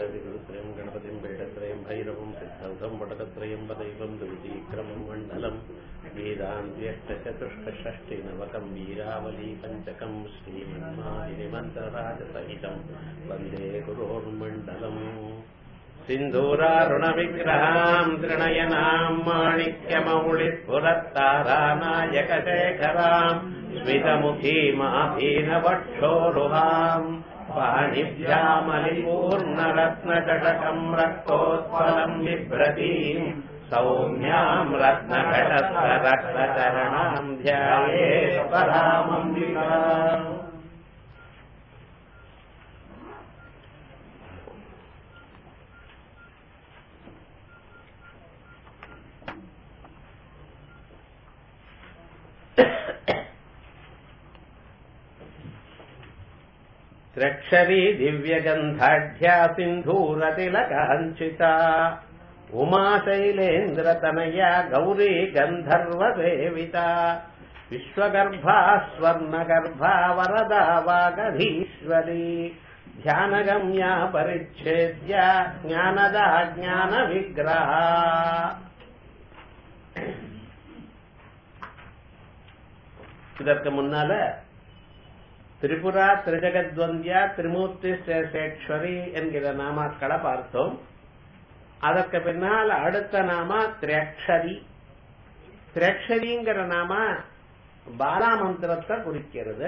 गणाधिकृत्रयम् गणपतिम् पीठत्रयम् भैरवम् सिद्धौघम् वटकत्रयम् पदैवम् दुवितीक्रमम् मण्डलम् वेदान्त्यष्टचतुष्कषष्टिनवकम् वीरावली पञ्चकम् श्रीमन्मालिनिमन्त्रराजसहितम् वन्दे गुरोर्मण्डलम् सिन्धूरारुणविग्रहाम् त्रिणयनाम् माणिक्यमौलिस्फुरत्तारानायकशेखराम् स्मितमुखीमाभीनवक्षोरुहाम् पाणिभ्यामलिपूर्णरत्नचषकम् रक्तोत्पलम् बिभ्रतीम् सौम्याम् रत्नघटस्ररक्तचरणाम् ध्याये परामम्बिका त्रक्षरी दिव्यगन्धाढ्या सिन्धूरतिलकाञ्चिता उमाशैलेन्द्रतनया गौरी गन्धर्वसेविता विश्वगर्भा स्वर्णगर्भा वरदा वागधीश्वरी ध्यानगम्या परिच्छेद्या ज्ञानदा ज्ञानविग्रहा இதற்கு முன்னால திரிபுரா திரிஜகத்வந்தியா திரிமூர்த்தி சேஷேஸ்வரி என்கிற நாமாக்களை பார்த்தோம் அதற்கு பின்னால் அடுத்த நாம திரேக்ஷரி திரேக்ஷரிங்கிற நாம பாலாமந்திரத்தை குறிக்கிறது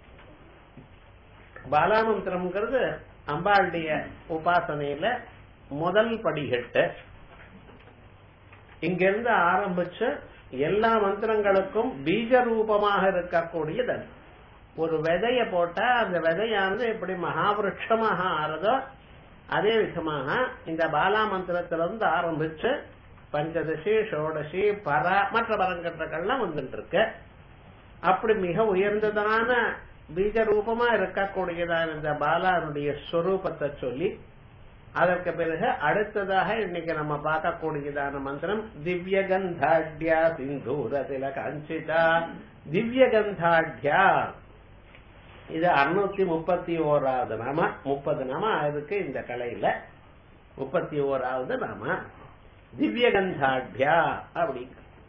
பாலாமந்திரம்ங்கிறது அம்பாளுடைய உபாசனையில முதல் படிகட்டு இங்கிருந்து ஆரம்பிச்சு எல்லா மந்திரங்களுக்கும் பீஜ ரூபமாக இருக்கக்கூடியது அது ஒரு விதைய போட்டா அந்த விதையானது எப்படி மகாவிருஷமாக ஆறதோ அதே விதமாக இந்த பாலா மந்திரத்திலிருந்து ஆரம்பிச்சு பஞ்சதசி ஷோடசி பர மற்ற பரங்கட்டங்கள்லாம் வந்துட்டு இருக்கு அப்படி மிக உயர்ந்ததான பீஜ ரூபமா இருக்கக்கூடியதான இந்த பாலானுடைய ஸ்வரூபத்தை சொல்லி அதற்கு பிறகு அடுத்ததாக இன்னைக்கு நம்ம பார்க்கக்கூடியதான மந்திரம் திவ்ய கந்தாட்யா சிந்தூர திலகாஞ்சிதா திவ்ய கந்தாட்யா இது அறுநூத்தி முப்பத்தி ஓராவது நாம முப்பது நாம இருக்கு இந்த கலையில முப்பத்தி ஓராவது நாம திவ்ய கந்தாட்யா அப்படி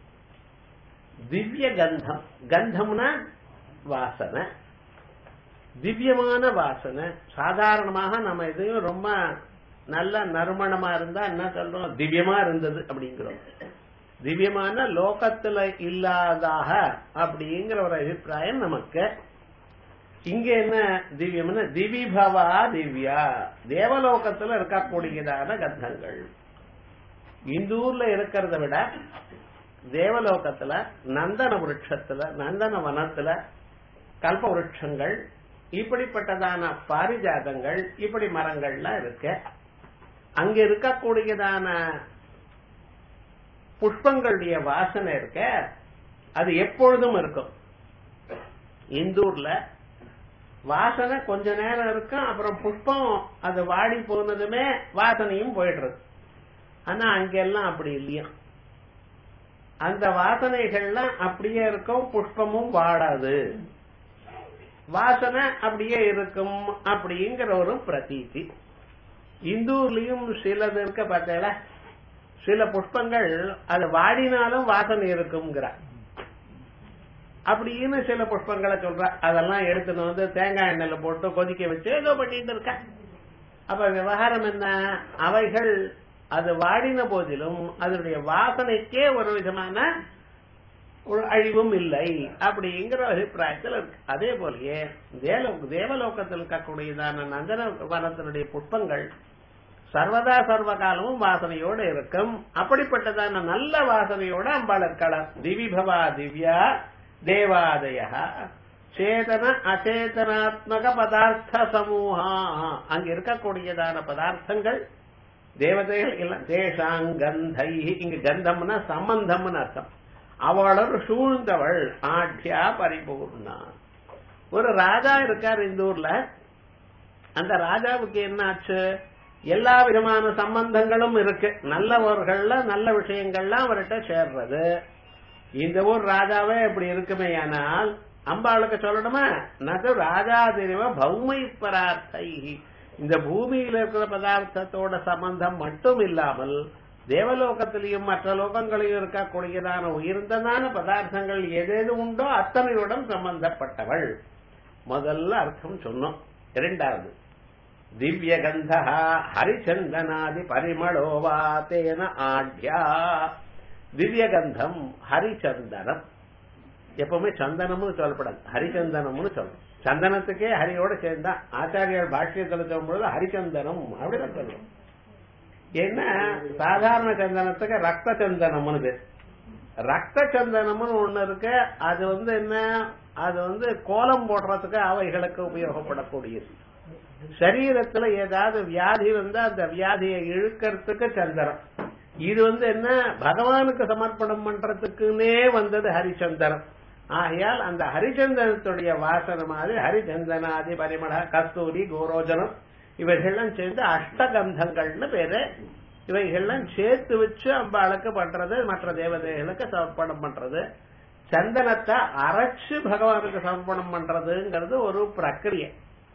திவ்ய கந்தம் கந்தம்னா வாசனை திவ்யமான வாசனை சாதாரணமாக நம்ம எதையும் ரொம்ப நல்ல நறுமணமா இருந்தா என்ன சொல்றோம் திவ்யமா இருந்தது அப்படிங்கிறோம் திவ்யமான லோகத்துல இல்லாதாக அப்படிங்கிற ஒரு அபிப்பிராயம் நமக்கு இங்க என்ன திவ்யம்னா திவிபவா திவ்யா தேவலோகத்துல இருக்கக்கூடியதான கந்தங்கள் இந்த ஊர்ல இருக்கிறத விட தேவலோகத்துல நந்தன விருட்சத்துல நந்தன வனத்துல கல்ப விருட்சங்கள் இப்படிப்பட்டதான பாரிஜாதங்கள் இப்படி மரங்கள்லாம் இருக்கு அங்க இருக்கக்கூடியதான புஷ்பங்களுடைய வாசனை இருக்க அது எப்பொழுதும் இருக்கும் இந்தூர்ல வாசனை கொஞ்ச நேரம் இருக்கும் அப்புறம் புஷ்பம் அது வாடி போனதுமே வாசனையும் போயிடுறது ஆனா அங்கெல்லாம் அப்படி இல்லையா அந்த வாசனைகள்லாம் அப்படியே இருக்கும் புஷ்பமும் வாடாது வாசனை அப்படியே இருக்கும் அப்படிங்கிற ஒரு பிரதீதி இந்தூர்லயும் சிலது இருக்க பார்த்தல சில புஷ்பங்கள் அது வாடினாலும் வாசனை இருக்கும்ங்கிற அப்படின்னு சில புஷ்பங்களை சொல்ற அதெல்லாம் எடுத்துன்னு வந்து தேங்காய் எண்ணெயில போட்டு கொதிக்க வச்சு ஏதோ பண்ணிட்டு இருக்க அப்ப விவகாரம் என்ன அவைகள் அது வாடின போதிலும் அதனுடைய வாசனைக்கே ஒரு விதமான ஒரு அழிவும் இல்லை அப்படிங்கிற அபிப்பிராயத்தில் இருக்கு அதே போலயே தேவலோகத்தில் இருக்கக்கூடியதான நந்தன வனத்தினுடைய புஷ்பங்கள் சர்வதா சர்வ காலமும் வாசனையோடு இருக்கும் அப்படிப்பட்டதான நல்ல வாசனையோட அம்பாள் இருக்கலாம் திவிபவா திவ்யா தேவாதய சேதன அச்சேதனாத்மக பதார்த்த சமூகா அங்க இருக்கக்கூடியதான பதார்த்தங்கள் தேவதைகள் இல்ல தேசாங்கந்தை இங்க கந்தம்னா சம்பந்தம்னு அர்த்தம் அவளர் சூழ்ந்தவள் ஆட்சியா பரிபூர்ணா ஒரு ராஜா இருக்கார் இந்த ஊர்ல அந்த ராஜாவுக்கு என்ன ஆச்சு எல்லா விதமான சம்பந்தங்களும் இருக்கு நல்லவர்கள்ல நல்ல விஷயங்கள்லாம் அவர்கிட்ட சேர்றது இந்த ஊர் ராஜாவே இப்படி இருக்குமே ஆனால் அம்பாளுக்கு சொல்லணுமா நது ராஜாதிரிவ பௌமை பரார்த்தை இந்த பூமியில இருக்கிற பதார்த்தத்தோட சம்பந்தம் மட்டும் இல்லாமல் தேவலோகத்திலையும் மற்ற லோகங்களையும் இருக்கக்கூடியதான உயர்ந்ததான பதார்த்தங்கள் எதேது உண்டோ அத்தனையுடன் சம்பந்தப்பட்டவள் முதல்ல அர்த்தம் சொன்னோம் இரண்டாவது திவ்ய கந்த ஹரிச்சந்தனாதி பரிமளோவா தேன ஆட்யா திவ்ய கந்தம் ஹரிச்சந்தனம் எப்பவுமே சந்தனம்னு சொல்லப்படாது ஹரிச்சந்தனம்னு சொல்லணும் சந்தனத்துக்கே ஹரியோட சேர்ந்தா ஆச்சாரியார் பாஷ்யத்துல சொல்லும்போது ஹரிச்சந்தனம் அப்படிதான் சொல்லணும் ஏன்னா சாதாரண சந்தனத்துக்கு ரத்த சந்தனம்னு பேர் ரத்த சந்தனம்னு ஒண்ணு இருக்கு அது வந்து என்ன அது வந்து கோலம் போடுறதுக்கு அவைகளுக்கு உபயோகப்படக்கூடியது சரீரத்துல ஏதாவது வியாதி வந்தா அந்த வியாதியை இழுக்கிறதுக்கு சந்தனம் இது வந்து என்ன பகவானுக்கு சமர்ப்பணம் பண்றதுக்குன்னே வந்தது ஹரிச்சந்தனம் ஆகையால் அந்த ஹரிச்சந்தனத்துடைய வாசனை மாதிரி ஹரிச்சந்தனாதி பரிமள கஸ்தூரி கோரோஜனம் இவைகள்லாம் சேர்ந்து அஷ்டகந்தங்கள்னு பேரு இவைகள்லாம் சேர்த்து வச்சு அம்பாளுக்கு பண்றது மற்ற தேவதைகளுக்கு சமர்ப்பணம் பண்றது சந்தனத்தை அரைச்சு பகவானுக்கு சமர்ப்பணம் பண்றதுங்கிறது ஒரு பிரக்கிரியை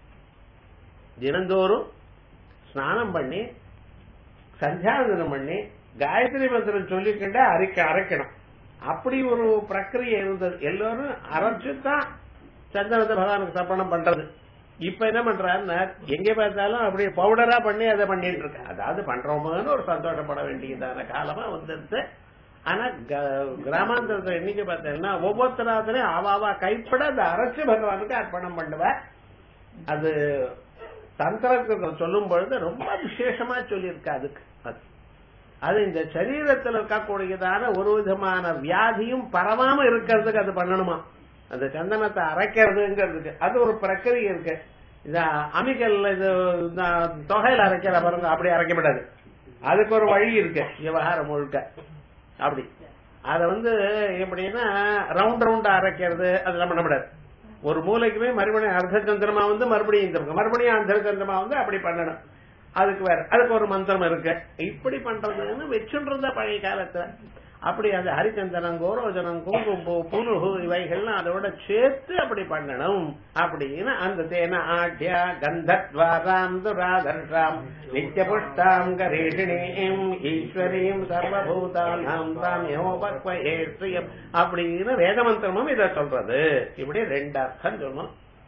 தினந்தோறும் ஸ்நானம் பண்ணி சந்தியாவந்தனம் பண்ணி காயத்ரி மந்திரம் சொல்லிக்கிட்டே அரைக்க அரைக்கணும் அப்படி ஒரு பிரக்கிரியை இருந்தது எல்லோரும் அரைச்சு தான் சந்தனத்தை பகவானுக்கு சமர்ப்பணம் பண்றது இப்ப என்ன பண்றாருன்னா எங்க பார்த்தாலும் அப்படியே பவுடரா பண்ணி அதை பண்ணிட்டு இருக்கு அதாவது பண்றோமோன்னு ஒரு சந்தோஷப்பட வேண்டியதான காலமா வந்துருச்சு ஆனா கிராமாந்தரத்தை என்னைக்கு பார்த்தீங்கன்னா ஒவ்வொருத்தராத்திரையும் அவாவா கைப்பட அதை அரைச்சு பகவானுக்கு அர்ப்பணம் பண்ணுவ அது தந்திரத்தை சொல்லும் பொழுது ரொம்ப விசேஷமா சொல்லியிருக்கு அதுக்கு அது அது இந்த சரீரத்தில் இருக்கக்கூடியதான ஒரு விதமான வியாதியும் பரவாம இருக்கிறதுக்கு அது பண்ணணுமா அந்த சந்தனத்தை அரைக்கிறதுங்கிறதுக்கு அது ஒரு பிரக்கிரியை இருக்கு இந்த அமிக்கல் இது தொகையில அரைக்கிற பாருங்க அப்படி அரைக்கப்படாது அதுக்கு ஒரு வழி இருக்கு விவகாரம் முழுக்க அப்படி அத வந்து எப்படின்னா ரவுண்ட் ரவுண்டா அரைக்கிறது அதெல்லாம் பண்ணக்கூடாது ஒரு மூளைக்குமே மறுபடியும் அர்த்த சந்திரமா வந்து மறுபடியும் இந்த பக்கம் மறுபடியும் அந்த சந்திரமா வந்து அப்படி பண்ணணும் அதுக்கு வேற அதுக்கு ஒரு மந்திரம் இருக்கு இப்படி பண்றதுன்னு வச்சுருந்த பழைய காலத்துல அப்படி அந்த ஹரிச்சந்தனம் கோரோஜனம் குங்கும்பூ புனுகு இவைகள்லாம் அதோட சேர்த்து அப்படி பண்ணணும் அப்படின்னு அந்த தேன ஆட்யா கந்தத்வாராம் துராதர்ஷாம் நித்திய புஷ்டாம் கரேஷிணீம் ஈஸ்வரீம் சர்வபூதானாம் தாம் யோபக்வயேஸ்வயம் அப்படின்னு வேத மந்திரமும் இதை சொல்றது இப்படி ரெண்டு அர்த்தம் சொன்னோம்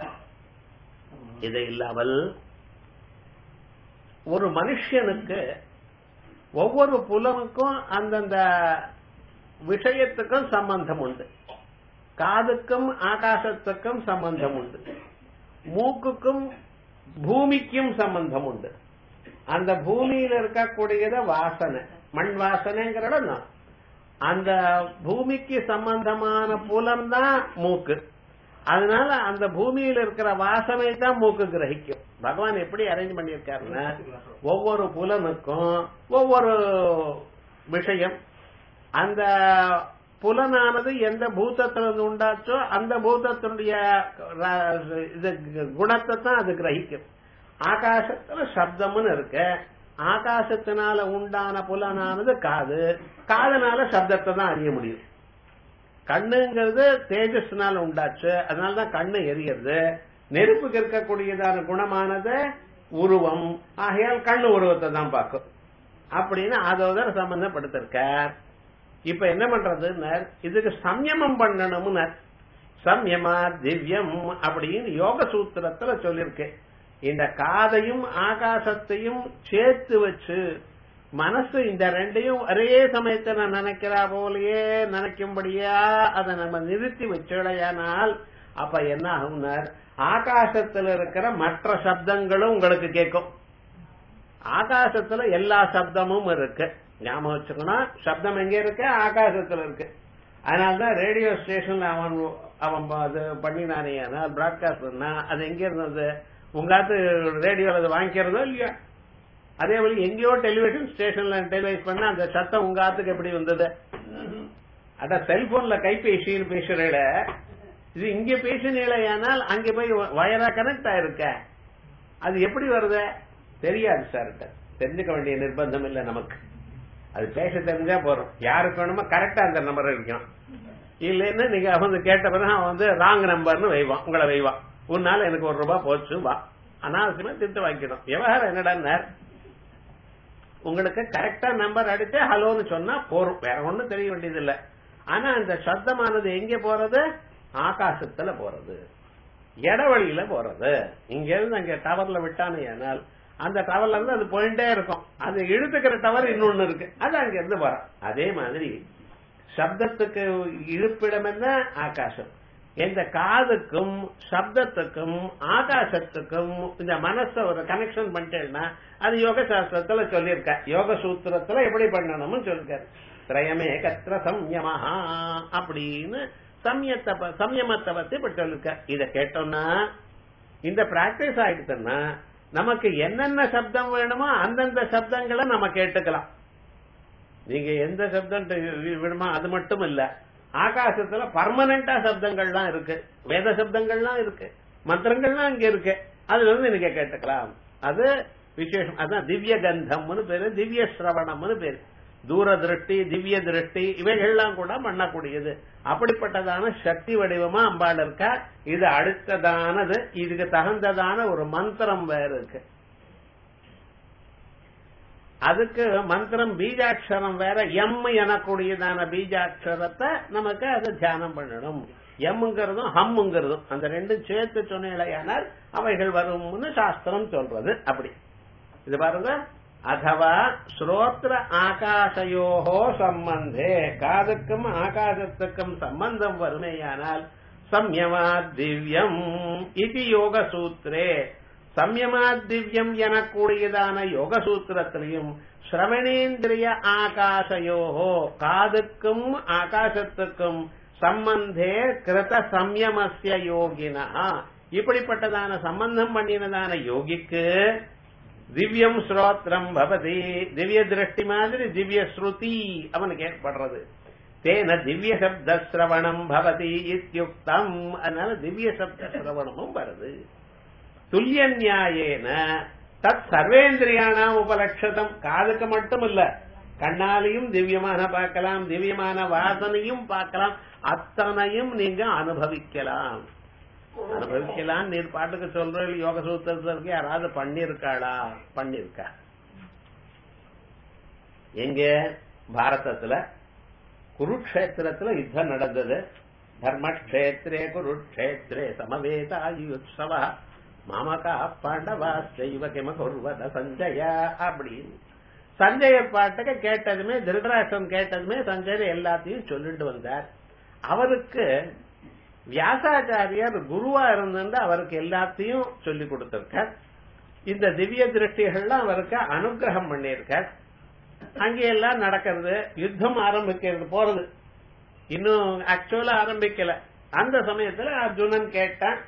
இது இல்லாமல் ஒரு மனுஷனுக்கு ஒவ்வொரு புலனுக்கும் அந்தந்த விஷயத்துக்கும் சம்பந்தம் உண்டு காதுக்கும் ஆகாசத்துக்கும் சம்பந்தம் உண்டு மூக்குக்கும் பூமிக்கும் சம்பந்தம் உண்டு அந்த பூமியில இருக்கக்கூடியத வாசனை மண் வாசனைங்கிற அந்த பூமிக்கு சம்பந்தமான புலம் தான் மூக்கு அதனால அந்த பூமியில இருக்கிற வாசனை தான் மூக்கு கிரகிக்கும் பகவான் எப்படி அரேஞ்ச் பண்ணியிருக்காருன்னா ஒவ்வொரு புலனுக்கும் ஒவ்வொரு விஷயம் அந்த புலனானது எந்த பூதத்திலிருந்து உண்டாச்சோ அந்த பூதத்தினுடைய இது குணத்தை தான் அது கிரகிக்கும் ஆகாசத்துல சப்தம்னு இருக்கு ஆகாசத்தினால உண்டான புலனானது காது காதனால சப்தத்தை தான் அறிய முடியும் கண்ணுங்கிறது தேஜஸ்னால உண்டாச்சு அதனாலதான் கண்ணு எரியறது நெருப்புக்கு இருக்கக்கூடியதான குணமானது உருவம் ஆகையால் கண்ணு உருவத்தை தான் பார்க்கும் அப்படின்னு அதோட சம்பந்தப்படுத்திருக்கார் இப்ப என்ன பண்றதுன்னு இதுக்கு சம்யமம் பண்ணணும்னு சம்யமா திவ்யம் அப்படின்னு யோக சூத்திரத்துல சொல்லிருக்கு இந்த காதையும் ஆகாசத்தையும் சேர்த்து வச்சு மனசு இந்த ரெண்டையும் ஒரே சமயத்தை நான் நினைக்கிறா போலயே நினைக்கும்படியா அதை நம்ம நிறுத்தி வச்சடையானால் அப்ப என்ன ஆகும்னார் ஆகாசத்துல இருக்கிற மற்ற சப்தங்களும் உங்களுக்கு கேட்கும் ஆகாசத்துல எல்லா சப்தமும் இருக்கு ஞாபகம் வச்சுக்கணும் சப்தம் எங்க இருக்கு ஆகாசத்துல இருக்கு அதனாலதான் ரேடியோ ஸ்டேஷன்ல அவன் அவன் அது பண்ணினானே பிராட்காஸ்ட் பண்ணா அது எங்க இருந்தது உங்காத்து ரேடியோல அதை வாங்கிக்கிறதோ இல்லையா அதே போல எங்கேயோ டெலிவிஷன் ஸ்டேஷன்ல டெலிவைஸ் பண்ண அந்த சத்தம் உங்க ஆத்துக்கு எப்படி வந்தது அதான் செல்போன்ல கைபேசின்னு பேசுறேட இது இங்க பேசினேனால் அங்க போய் வயரா கனெக்ட் ஆயிருக்க அது எப்படி வருது தெரியாது சார் தெரிஞ்சுக்க வேண்டிய நிர்பந்தம் இல்ல நமக்கு அது பேச தெரிஞ்சா போறோம் யாருக்கு வேணுமோ கரெக்டா அந்த நம்பர் இருக்கும் இல்லைன்னா நீங்க வந்து கேட்ட பிறகு அவன் வந்து ராங் நம்பர்னு வைவான் உங்களை வைவான் உன்னால எனக்கு ஒரு ரூபாய் போச்சு வா அனாவசியமா திட்டு வாங்கிக்கணும் விவகாரம் என்னடா உங்களுக்கு கரெக்டா நம்பர் அடிச்சு ஹலோன்னு சொன்னா போறோம் வேற ஒண்ணும் தெரிய வேண்டியது இல்ல ஆனா அந்த சப்தமானது எங்க போறது ஆகாசத்துல போறது இடவழியில போறது இங்க இருந்து அங்க டவர்ல விட்டானே ஆனால் அந்த டவர்ல இருந்து அது போயிட்டே இருக்கும் அது இழுத்துக்கிற டவர் இன்னொன்னு இருக்கு அது அங்க இருந்து வரும் அதே மாதிரி சப்தத்துக்கு இருப்பிடம் என்ன ஆகாசம் இந்த காதுக்கும் சப்தத்துக்கும் ஆகாசத்துக்கும் இந்த மனச ஒரு கனெக்ஷன் பண்ணிட்டேன்னா அது யோக சாஸ்திரத்துல சொல்லியிருக்க யோக சூத்திரத்துல எப்படி பண்ணணும்னு சொல்லிருக்காரு திரயமே கத்திர சம்யமஹா அப்படின்னு சமயத்தை ப- சம்யமத்தை பத்தி இப்படி சொல்லிருக்க இத கேட்டோம்னா இந்த பிராக்டிஸ் ஆயிடுச்சுன்னா நமக்கு என்னென்ன சப்தம் வேணுமோ அந்தந்த சப்தங்களை நம்ம கேட்டுக்கலாம் நீங்க எந்த சப்தம் வி- விடுமா அது மட்டும் இல்ல ஆகாசத்துல பர்மனண்டா சப்தங்கள்லாம் இருக்கு வேத சப்தங்கள்லாம் இருக்கு மந்திரங்கள்லாம் இங்க இருக்கு அதுல இருந்து நீங்க கேட்டுக்கலாம் அது விசேஷம் அதான் திவ்ய கந்தம்னு பேரு திவ்ய சிரவணம்னு பேரு தூர திருஷ்டி திவ்ய திருஷ்டி இவைகள்லாம் கூட பண்ணக்கூடியது அப்படிப்பட்டதான சக்தி வடிவமா அம்பாள் இருக்கா இது அடுத்ததானது இதுக்கு தகுந்ததான ஒரு மந்திரம் வேற இருக்கு அதுக்கு மந்திரம் பீஜாட்சரம் வேற எம் எனக்கூடியதான பீஜாட்சரத்தை நமக்கு அதை தியானம் பண்ணணும் எம்ங்கிறதும் ஹம்ங்கிறதும் அந்த ரெண்டும் சேர்த்து சொன்னேனால் அவைகள் வரும்னு சாஸ்திரம் சொல்றது அப்படி இது பாருங்க அதவா ஸ்ரோத்ர ஆகாசயோகோ சம்பந்தே காதுக்கும் ஆகாசத்துக்கும் சம்பந்தம் வருமேயானால் சம்யமா திவ்யம் இது யோக சூத்ரே சம்யமா திவ்யம் எனக்கூடியதான யோக சூத்திரத்திலையும் சிரவணேந்திரிய ஆகாசயோகோ காதுக்கும் ஆகாசத்துக்கும் சம்பந்தே கிருத சம்யமஸ்ய யோகினா இப்படிப்பட்டதான சம்பந்தம் பண்ணினதான யோகிக்கு திவ்யம் ஸ்ரோத்ரம் பவதி திவ்ய திருஷ்டி மாதிரி திவ்ய ஸ்ருதி அவனுக்கு ஏற்படுறது தேன திவ்ய சப்த சிரவணம் பவதி இத்தியுக்தம் அதனால திவ்ய சப்த சிரவணமும் வருது துல்லிய நியாயேன தத் சர்வேந்திரியானாம் உபலட்சதம் காதுக்கு மட்டும் இல்ல கண்ணாலையும் திவ்யமான பார்க்கலாம் திவ்யமான வாசனையும் பார்க்கலாம் அத்தனையும் நீங்க அனுபவிக்கலாம் அனுபவிக்கலாம் நீர் பாட்டுக்கு சொல்ற யோக சூத்திரத்திற்கு யாராவது பண்ணிருக்காளா பண்ணிருக்கா எங்க பாரதத்துல குருக்ஷேத்திரத்துல யுத்தம் நடந்தது தர்மக்ஷேத்திரே குருக்ஷேத்திரே சமவேதாயுத்சவ மாமகா பாண்டவா செய்வ கிம குர்வத சஞ்சய அப்படின்னு சஞ்சய பாட்டுக்கு கேட்டதுமே திருதராஷ்டிரம் கேட்டதுமே சஞ்சயர் எல்லாத்தையும் சொல்லிட்டு வந்தார் அவருக்கு வியாசாச்சாரியார் குருவா இருந்து அவருக்கு எல்லாத்தையும் சொல்லி கொடுத்திருக்கார் இந்த திவ்ய திருஷ்டிகள்லாம் அவருக்கு அனுகிரகம் பண்ணியிருக்கார் அங்கெல்லாம் நடக்கிறது யுத்தம் ஆரம்பிக்கிறது போறது இன்னும் ஆக்சுவலா ஆரம்பிக்கல அந்த சமயத்துல அர்ஜுனன் கேட்டான்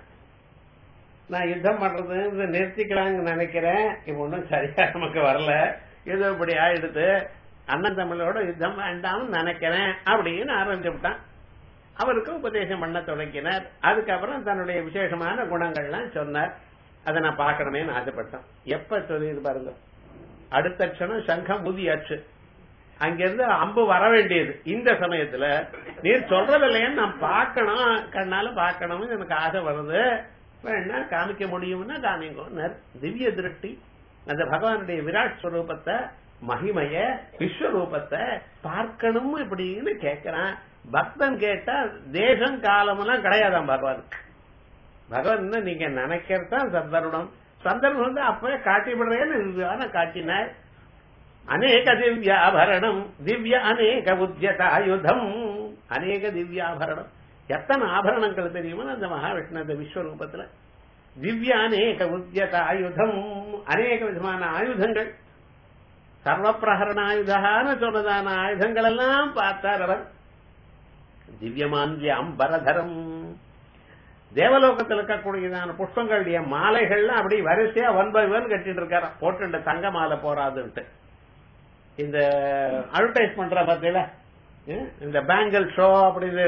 நான் யுத்தம் பண்றது நிறுத்திக்கலாம்னு நினைக்கிறேன் இப்ப ஒன்றும் சரியா நமக்கு வரல ஏதோ இப்படி ஆயிடுது அண்ணன் தமிழோட யுத்தம் வேண்டாம்னு நினைக்கிறேன் அப்படின்னு ஆரம்பிச்சு விட்டான் அவருக்கு உபதேசம் பண்ண தொடங்கினார் அதுக்கப்புறம் தன்னுடைய விசேஷமான குணங்கள்லாம் சொன்னார் அதை நான் பார்க்கணுமேனு ஆசைப்பட்டேன் எப்ப சொல்லிது பாருங்க அடுத்த க்ஷணம் சங்கம் ஊதியாச்சு அங்கிருந்து அம்பு வர வேண்டியது இந்த சமயத்துல நீர் சொல்றது இல்லையன்னு நான் பார்க்கணும் கண்ணால பார்க்கணும்னு எனக்கு ஆசை வருது வேணா காமிக்க முடியும்னா காமிங்க திவ்ய திருஷ்டி அந்த பகவானுடைய விராட் ஸ்வரூபத்தை மகிமைய விஸ்வரூபத்தை பார்க்கணும் இப்படின்னு கேட்கிறான் பக்தன் கேட்டா தேசம் காலமெல்லாம் கிடையாதாம் பகவானுக்கு பகவான் நீங்க நினைக்கிறதான் சந்தர்ப்பம் சந்தர்ப்பம் வந்து அப்பவே காட்டி விடுறேன்னு காட்டினார் அநேக திவ்யாபரணம் திவ்ய அநேக உத்தியதாயுதம் அநேக திவ்யாபரணம் எத்தனை ஆபரணங்கள் தெரியுமா அந்த மகாவிஷ்ணு அந்த விஸ்வரூபத்துல திவ்ய அநேக உத்தியத ஆயுதம் அநேக விதமான ஆயுதங்கள் சர்வப்பிரகரண ஆயுதான சொன்னதான ஆயுதங்கள் எல்லாம் பார்த்தார் அவர் திவ்யமாந்திய அம்பரதரம் தேவலோகத்தில் இருக்கக்கூடியதான புஷ்பங்களுடைய மாலைகள்லாம் அப்படி வரிசையா ஒன் பை ஒன் கட்டிட்டு இருக்காரு போட்டு தங்க மாலை போறாதுன்ட்டு இந்த அட்வர்டைஸ் பண்ற பார்த்தீங்களா இந்த பேங்கிள் ஷோ அப்படின்னு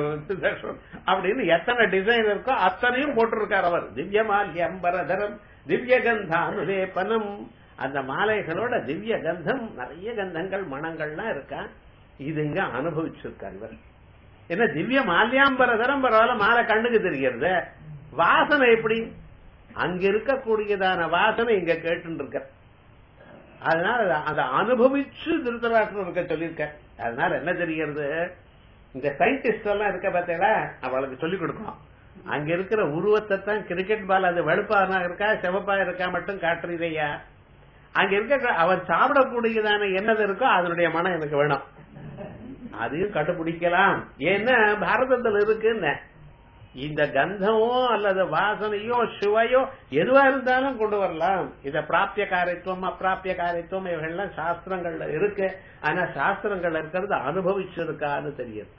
அப்படின்னு எத்தனை டிசைன் இருக்கோ அத்தனையும் போட்டிருக்கார் அவர் திவ்யமால்ய அம்பரதரம் திவ்ய கந்தானுலேபனம் அந்த மாலைகளோட திவ்ய கந்தம் நிறைய கந்தங்கள் மனங்கள்லாம் இருக்கா இதுங்க அனுபவிச்சிருக்கார் இவர் என்ன திவ்ய மால்யாம்பரதரம் பரவாயில்ல மாலை கண்ணுக்கு தெரிகிறது வாசனை எப்படி அங்க இருக்கக்கூடியதான வாசனை இங்க கேட்டு இருக்க அதனால அத- அதை அனுபவிச்சு திருத்தராஷ்டிரம் இருக்க சொல்லியிருக்க அதனால என்ன தெரிகிறது இந்த சயின்டிஸ்ட் எல்லாம் இருக்க பார்த்தீங்களா அவளுக்கு சொல்லிக் கொடுக்கணும் அங்க இருக்கிற உருவத்தை தான் கிரிக்கெட் பால் அது வெளுப்பானா இருக்கா சிவப்பா இருக்கா மட்டும் காட்டுறீதையா அங்க இருக்க அவன் சாப்பிடக்கூடியதான என்னது இருக்கோ அதனுடைய மனம் எனக்கு வேணும் அதையும் கண்டுபிடிக்கலாம் ஏன்னா பாரதத்துல இருக்குன்னு இந்த கந்தமோ அல்லது வாசனையோ சுவையோ எதுவா இருந்தாலும் கொண்டு வரலாம் இத பிராப்பிய காரியத்துவம் அப்பிராப்பிய காரியத்துவம் இவைகள்லாம் சாஸ்திரங்கள்ல இருக்கு ஆனா சாஸ்திரங்கள்ல இருக்கிறது அனுபவிச்சிருக்கான்னு தெரியுது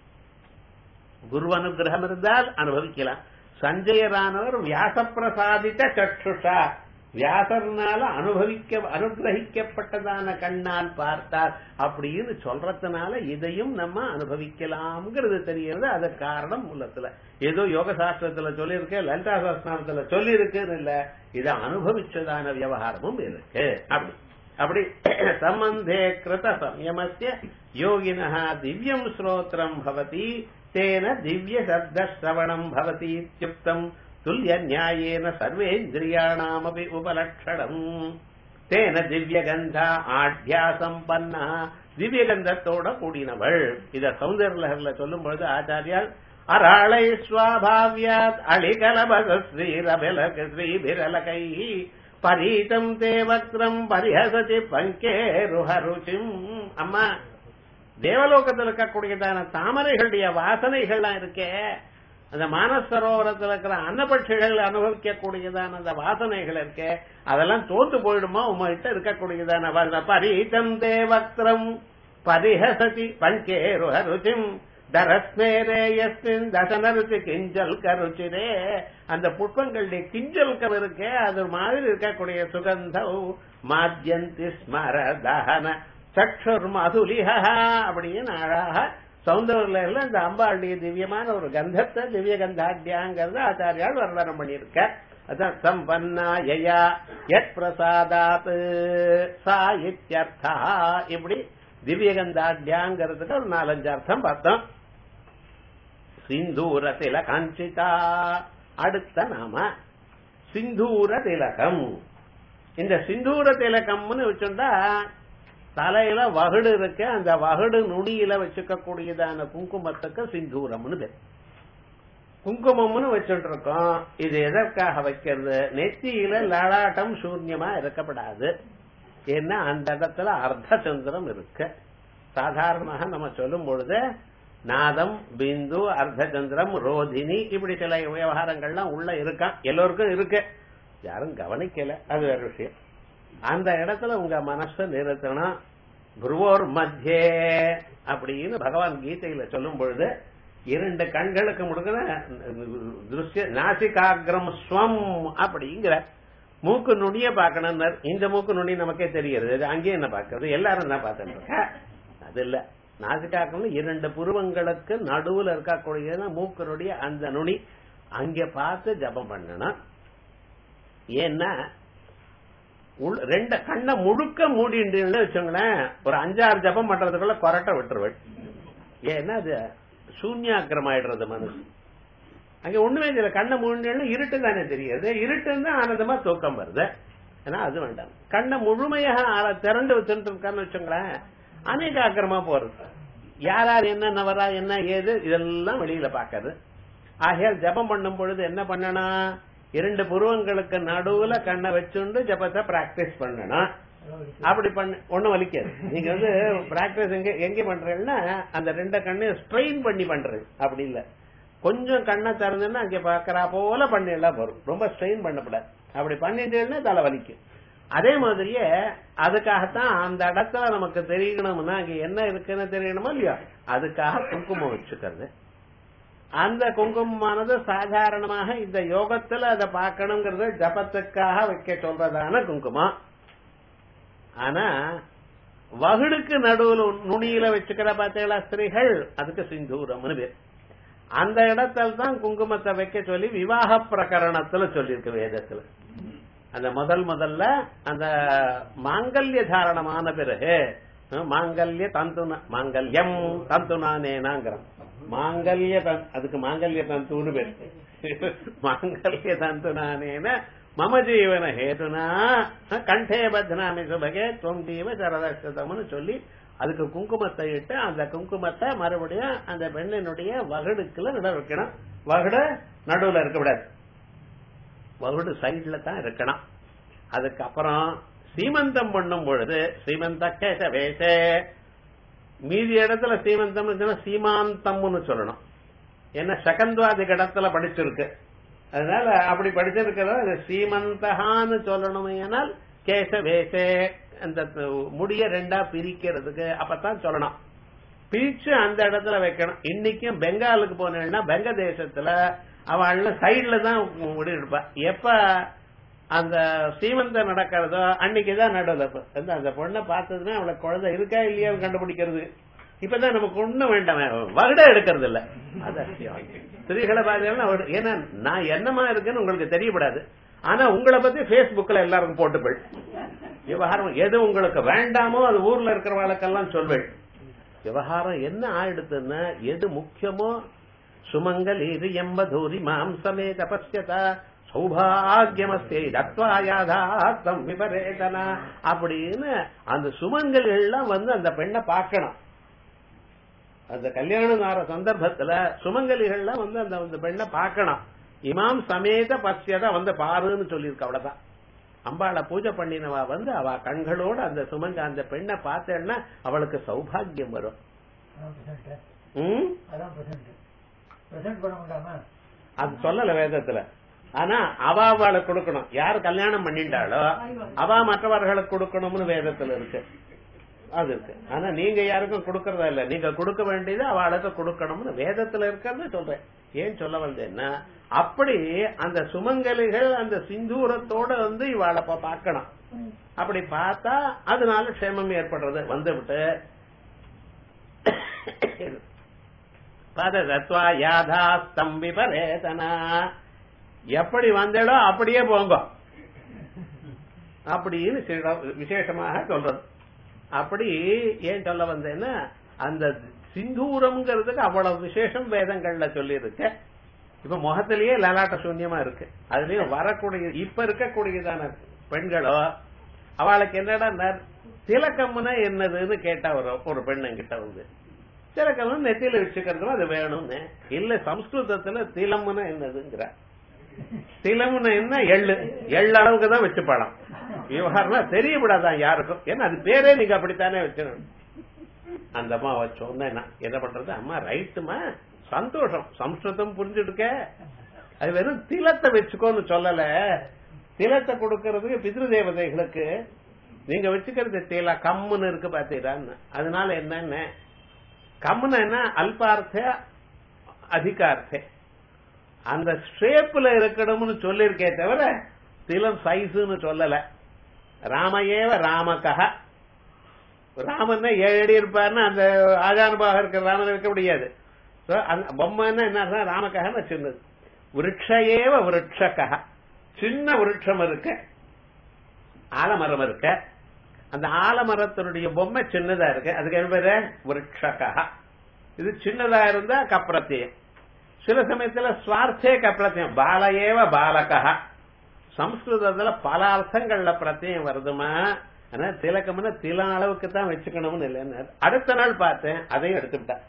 குரு அனுகிரகம் இருந்தால் அனுபவிக்கலாம் சஞ்சயரானவர் வியாசப்பிரசாதித்த சற்றுஷா வியாசர்னால அனுபவிக்க அனுகிரகிக்கப்பட்டதான கண்ணால் பார்த்தார் அப்படின்னு சொல்றதுனால இதையும் நம்ம அனுபவிக்கலாம்ங்கிறது தெரிகிறது அது காரணம் உள்ளத்துல ஏதோ யோக சாஸ்திரத்துல சொல்லியிருக்கு லலிதா சாஸ்திரத்துல சொல்லி இருக்குன்னு இல்ல இதை அனுபவிச்சதான விவகாரமும் இருக்கு அப்படி அப்படி சம்பந்தே கிருத சம்யமஸ்ய யோகினः திவ்யம் ஸ்ரோத்ரம் பவதி தேன திவ்ய சப்த ஸ்ரவணம் பவதி இத்யுக்தம் துல்லிய நியாயேன சர்வேந்திரியாணாமபி உபலட்சணம் தேன திவ்யகந்தா ஆட்யா சம்பன்னா திவ்யகந்தத்தோட கூடினவள் இத சௌந்தர்லகர்ல சொல்லும் பொழுது ஆச்சாரியால் அராளை ஸ்வாபாவியாத் அழிகலபக ஸ்ரீரபிலக ஸ்ரீபிரலகை பரீதம் தேவக்ரம் பரிஹசதி பங்கே ருஹருச்சிம் அம்மா தேவலோகத்தில் இருக்கக்கூடியதான தாமரைகளுடைய வாசனைகள்லாம் இருக்கே அந்த மானசரோவரத்தில் இருக்கிற அன்னபட்சிகள் அனுபவிக்கக்கூடியதான அந்த வாசனைகள் இருக்கே அதெல்லாம் தோத்து போயிடுமா உங்ககிட்ட இருக்கக்கூடியதான வ- பரீதம் தேவக்ரம் பரிஹசதி பங்கே ருஹருச்சிம் தரஸ்மேரேயஸ்மின் தசனருச்சி கிஞ்சல் கருச்சிரே அந்த புஷ்பங்களுடைய கிஞ்சல் கரு இருக்கே அது மாதிரி இருக்கக்கூடிய சுகந்தம் மாத்யந்தி ஸ்மர தகன சக்ஷுர் மதுலிஹா அப்படின்னு அழகாக சௌந்தர்யில இந்த அம்பாளுடைய திவ்யமான ஒரு கந்தத்தை திவ்ய கந்தாட்யாங்கிறத ஆச்சாரியால் வர்ணனம் பண்ணியிருக்க அதான் சம்பன்னா யயா யத் பிரசாதாத் சா இத்யர்த்தா இப்படி திவ்யகந்தாட்யாங்கிறதுக்கு ஒரு நாலஞ்சு அர்த்தம் பார்த்தோம் சிந்தூர திலகாஞ்சிதா அடுத்த நாம சிந்தூர திலகம் இந்த சிந்தூர திலகம்னு வச்சுட்டா தலையில வகுடு இருக்கு அந்த வகுடு நுனியில வச்சுக்க கூடியதான குங்குமத்துக்கு சிந்தூரம்னு பேர் குங்குமம்னு வச்சுட்டு இருக்கோம் இது எதற்காக வைக்கிறது நெத்தியில லளாட்டம் சூன்யமா இருக்கப்படாது ஏன்னா அந்த இடத்துல அர்த்த சந்திரம் இருக்கு சாதாரணமாக நம்ம சொல்லும் பொழுது நாதம் பிந்து அர்த்த சந்திரம் ரோதினி இப்படி சில விவகாரங்கள்லாம் உள்ள இருக்கான் எல்லோருக்கும் இருக்கு யாரும் கவனிக்கல அது வேற விஷயம் அந்த இடத்துல உங்க மனசை நிறுத்தணும் குருவோர் மத்தியே அப்படின்னு பகவான் கீதையில சொல்லும் பொழுது இரண்டு கண்களுக்கு முடுக்கிற திருஷ்ய நாசிகாகிரம் ஸ்வம் அப்படிங்கிற மூக்கு நுனிய பார்க்கணும் இந்த மூக்கு நுனி நமக்கே தெரிகிறது இது அங்கேயே என்ன பார்க்கறது எல்லாரும் தான் பார்த்துட்டு இருக்க அது இல்ல நாசிகாக்கிரம் இரண்டு புருவங்களுக்கு நடுவுல இருக்கக்கூடிய மூக்கனுடைய அந்த நுனி அங்க பார்த்து ஜபம் பண்ணணும் ஏன்னா உள்- ரெண்டு கண்ணை முழுக்க மூடின்னு வச்சுங்களேன் ஒரு அஞ்சாறு ஜபம் பண்றதுக்குள்ள கொரட்டை விட்டுருவள் ஏன்னா அது சூன்யாக்கிரம் ஆயிடுறது மனசு அங்க ஒண்ணுமே தெரியல கண்ணை மூடினா இருட்டு தானே தெரியுது இருட்டுன்னு தான் ஆனந்தமா தூக்கம் வருது ஏன்னா அது வேண்டாம் கண்ணை முழுமையாக ஆ- திறந்து வச்சுட்டு இருக்கான்னு வச்சுங்களேன் அநேகாக்கிரமா போறது யார் யார் என்னென்ன வரா என்ன ஏது இதெல்லாம் வெளியில பாக்குறது ஆகையால் ஜபம் பண்ணும் பொழுது என்ன பண்ணணும் இரண்டு புருவங்களுக்கு நடுவுல கண்ணை வச்சுண்டு ஜபத்தை பிராக்டிஸ் பண்ணணும் அப்படி பண்ண ஒண்ணும் வலிக்காது நீங்க வந்து பிராக்டிஸ் எங்க எங்க பண்றீங்கன்னா அந்த ரெண்டு கண்ணையும் ஸ்ட்ரெயின் பண்ணி பண்றது அப்படி இல்ல கொஞ்சம் கண்ணை திறந்துன்னா அங்க பாக்குறா போல பண்ணிடலாம் வரும் ரொம்ப ஸ்ட்ரெயின் பண்ணக்கூடாது அப்படி பண்ணிட்டேன்னா தலை வலிக்கும் அதே மாதிரியே அதுக்காகத்தான் அந்த இடத்துல நமக்கு தெரியணும்னா அங்க என்ன இருக்குன்னு தெரியணுமா இல்லையா அதுக்காக குங்குமம் வச்சுக்கிறது அந்த குங்குமமானது சாதாரணமாக இந்த யோகத்துல அதை பார்க்கணுங்கிறது ஜபத்துக்காக வைக்க சொல்றதான குங்குமம் ஆனா வகுடுக்கு நடுவுல நுனியில வச்சுக்கிற பார்த்தீங்களா ஸ்திரீகள் அதுக்கு சிந்தூரம்னு பேர் அந்த இடத்துல தான் குங்குமத்தை வைக்க சொல்லி விவாக பிரகரணத்துல சொல்லியிருக்கு வேதத்துல அந்த முதல் முதல்ல அந்த மாங்கல்ய தாரணமான பிறகு அஹ், மாங்கல்ய தந்துன மாங்கல்யம் தந்துனானேனாங்கிறோம் மாங்கல்ய தந்- அதுக்கு மாங்கல்ய தந்துன்னு பேர் மாங்கல்ய தந்துனானேன மம ஜீவன ஹேதுனா கண்டே பத்னாமி சுபகே துவம் ஜீவ சரதம்னு சொல்லி அதுக்கு குங்குமத்தை இட்டு அந்த குங்குமத்தை மறுபடியும் அந்த பெண்ணினுடைய வகுடுக்குள்ள நட வைக்கணும் வகுடு நடுவுல இருக்கக்கூடாது வகுடு சைட்ல தான் இருக்கணும் அதுக்கப்புறம் சீமந்தம் பண்ணும் பொழுது சீமந்த கேச வேசே மீதி இடத்துல சீமந்தம் இருந்துச்சுன்னா சீமாந்தம்னு சொல்லணும் என்ன சகந்த்வாதி கடத்துல படிச்சிருக்கு அதனால அப்படி படிச்சிருக்கிறத சீமந்தகான்னு சொல்லணும் ஏனால் கேச வேசே அந்த முடிய ரெண்டா பிரிக்கிறதுக்கு அப்பதான் சொல்லணும் பிரிச்சு அந்த இடத்துல வைக்கணும் இன்னைக்கும் பெங்காலுக்கு போனேன்னா பெங்க தேசத்துல அவள் சைடுல தான் முடி எடுப்பா எப்ப அந்த சீமந்தம் நடக்கிறதோ அன்னைக்குதான் நடுவில் அந்த பொண்ணை பார்த்ததுன்னா அவளுக்கு குழந்தை இருக்கா இல்லையா கண்டுபிடிக்கிறது இப்பதான் நமக்கு ஒண்ணும் வேண்டாம் வகுட எடுக்கிறது இல்ல அது அத்தியம் ஸ்திரீகளை பார்த்தீங்கன்னா ஏன்னா நான் என்னமா இருக்குன்னு உங்களுக்கு தெரியப்படாது ஆனா உங்களை பத்தி பேஸ்புக்ல எல்லாருக்கும் போட்டுப்பள் விவகாரம் எது உங்களுக்கு வேண்டாமோ அது ஊர்ல இருக்கிறவங்களுக்கெல்லாம் சொல்வேள் விவகாரம் என்ன ஆயிடுதுன்னா எது முக்கியமோ சுமங்கல் இது எம்பதூரி மாம்சமே தபஸ்யதா சௌபாகியமஸ்தே தத்வாயாதாத்தம் விபரேதனா அப்படின்னு அந்த சுமங்கல்கள் எல்லாம் வந்து அந்த பெண்ணை பார்க்கணும் அந்த கல்யாணம் ஆற சந்தர்ப்பத்துல சுமங்கலிகள்லாம் வந்து அந்த அந்த பெண்ணை பார்க்கணும் இமாம் சமேத பசியத வந்து பாருன்னு சொல்லியிருக்க அவ்வளவுதான் அம்பாளை பூஜை பண்ணினவா வந்து அவ கண்களோட அந்த சுமங்க அந்த பெண்ணை பார்த்தேன்னா அவளுக்கு சௌபாகியம் வரும் அது சொல்லல வேதத்துல ஆனா அவ அவளுக்கு கொடுக்கணும் யார் கல்யாணம் பண்ணிட்டாளோ அவ மற்றவர்களுக்கு கொடுக்கணும்னு வேதத்துல இருக்கு அது இருக்கு ஆனா நீங்க யாருக்கும் கொடுக்கறதா இல்ல நீங்க கொடுக்க வேண்டியது அவளுக்கு கொடுக்கணும்னு வேதத்துல இருக்கிறது சொல்றேன் ஏன் சொல்ல வந்தேன்னா அப்படி அந்த சுமங்கலிகள் அந்த சிந்தூரத்தோட வந்து இவாளை பார்க்கணும் அப்படி பார்த்தா அதனால க்ஷேமம் ஏற்படுறது வந்துவிட்டு பதத்வா யாதா ஸ்தம்பி பரேதனா எப்படி வந்தடோ அப்படியே போங்க அப்படின்னு விசேஷமாக சொல்றது அப்படி ஏன் சொல்ல வந்தேன்னா அந்த சிந்தூரம்ங்கிறதுக்கு அவ்வளவு விசேஷம் வேதங்கள்ல சொல்லி இருக்கு இப்ப முகத்திலேயே லலாட்ட சூன்யமா இருக்கு அதுலயும் வரக்கூடிய இப்ப இருக்கக்கூடியதான பெண்களோ அவளுக்கு என்னடா திலக்கம்னா என்னதுன்னு கேட்டா ஒரு ஒரு பெண்ணங்கிட்ட வந்து திலக்கம் நெத்தியில வச்சுக்கிறதுல அது வேணும்னு இல்ல சம்ஸ்கிருதத்துல திலம்னு என்னதுங்கிற திலம்னு என்ன எள்ளு எள்ளு அளவுக்கு தான் வச்சு பழம் விவகாரம் தெரியப்படாதான் யாருக்கும் ஏன்னா அது பேரே நீங்க அப்படித்தானே வச்சிடணும் அந்த அம்மா சொன்னேன் என்ன பண்றது அம்மா ரைட்டுமா சந்தோஷம் சம்ஸ்கிருதம் புரிஞ்சுடுக்க அது வெறும் திலத்தை வச்சுக்கோன்னு சொல்லல திலத்தை கொடுக்கறதுக்கு பித்ரு தேவதைகளுக்கு நீங்க வச்சுக்கிறது தில கம்முன்னு இருக்கு பாத்தீங்கன்னு அதனால என்னன்னு கம்முன்னு என்ன அல்பார்த்த அதிகார்த்த அந்த ஷேப்ல இருக்கணும்னு சொல்லிருக்கே தவிர திலம் சைஸ்ன்னு சொல்லல ராமையேவ ராமகா ராமன் ஏழு அடி இருப்பாருன்னா அந்த ஆஜானுபாக இருக்கிற ராமன் இருக்க முடியாது பொம்மைன்னா என்ன ராமகா சின்னது விரக்ஷேவ விரட்சகா சின்ன விருட்சம் இருக்க ஆலமரம் இருக்க அந்த ஆலமரத்தினுடைய பொம்மை சின்னதா இருக்கு அதுக்கு என்ன பேரு விரட்சகா இது சின்னதா இருந்தா கப்ரத்தியம் சில சமயத்துல சுவார்த்தே கப்ரத்தியம் பாலயேவ பாலகா சம்ஸ்கிருதத்துல பல அர்த்தங்கள்ல பிரத்தியம் வருதுமா ஆனா திலக்கம்னா தில அளவுக்கு தான் வச்சுக்கணும்னு இல்லைன்னு அடுத்த நாள் பார்த்தேன் அதையும் எடுத்துட்டேன்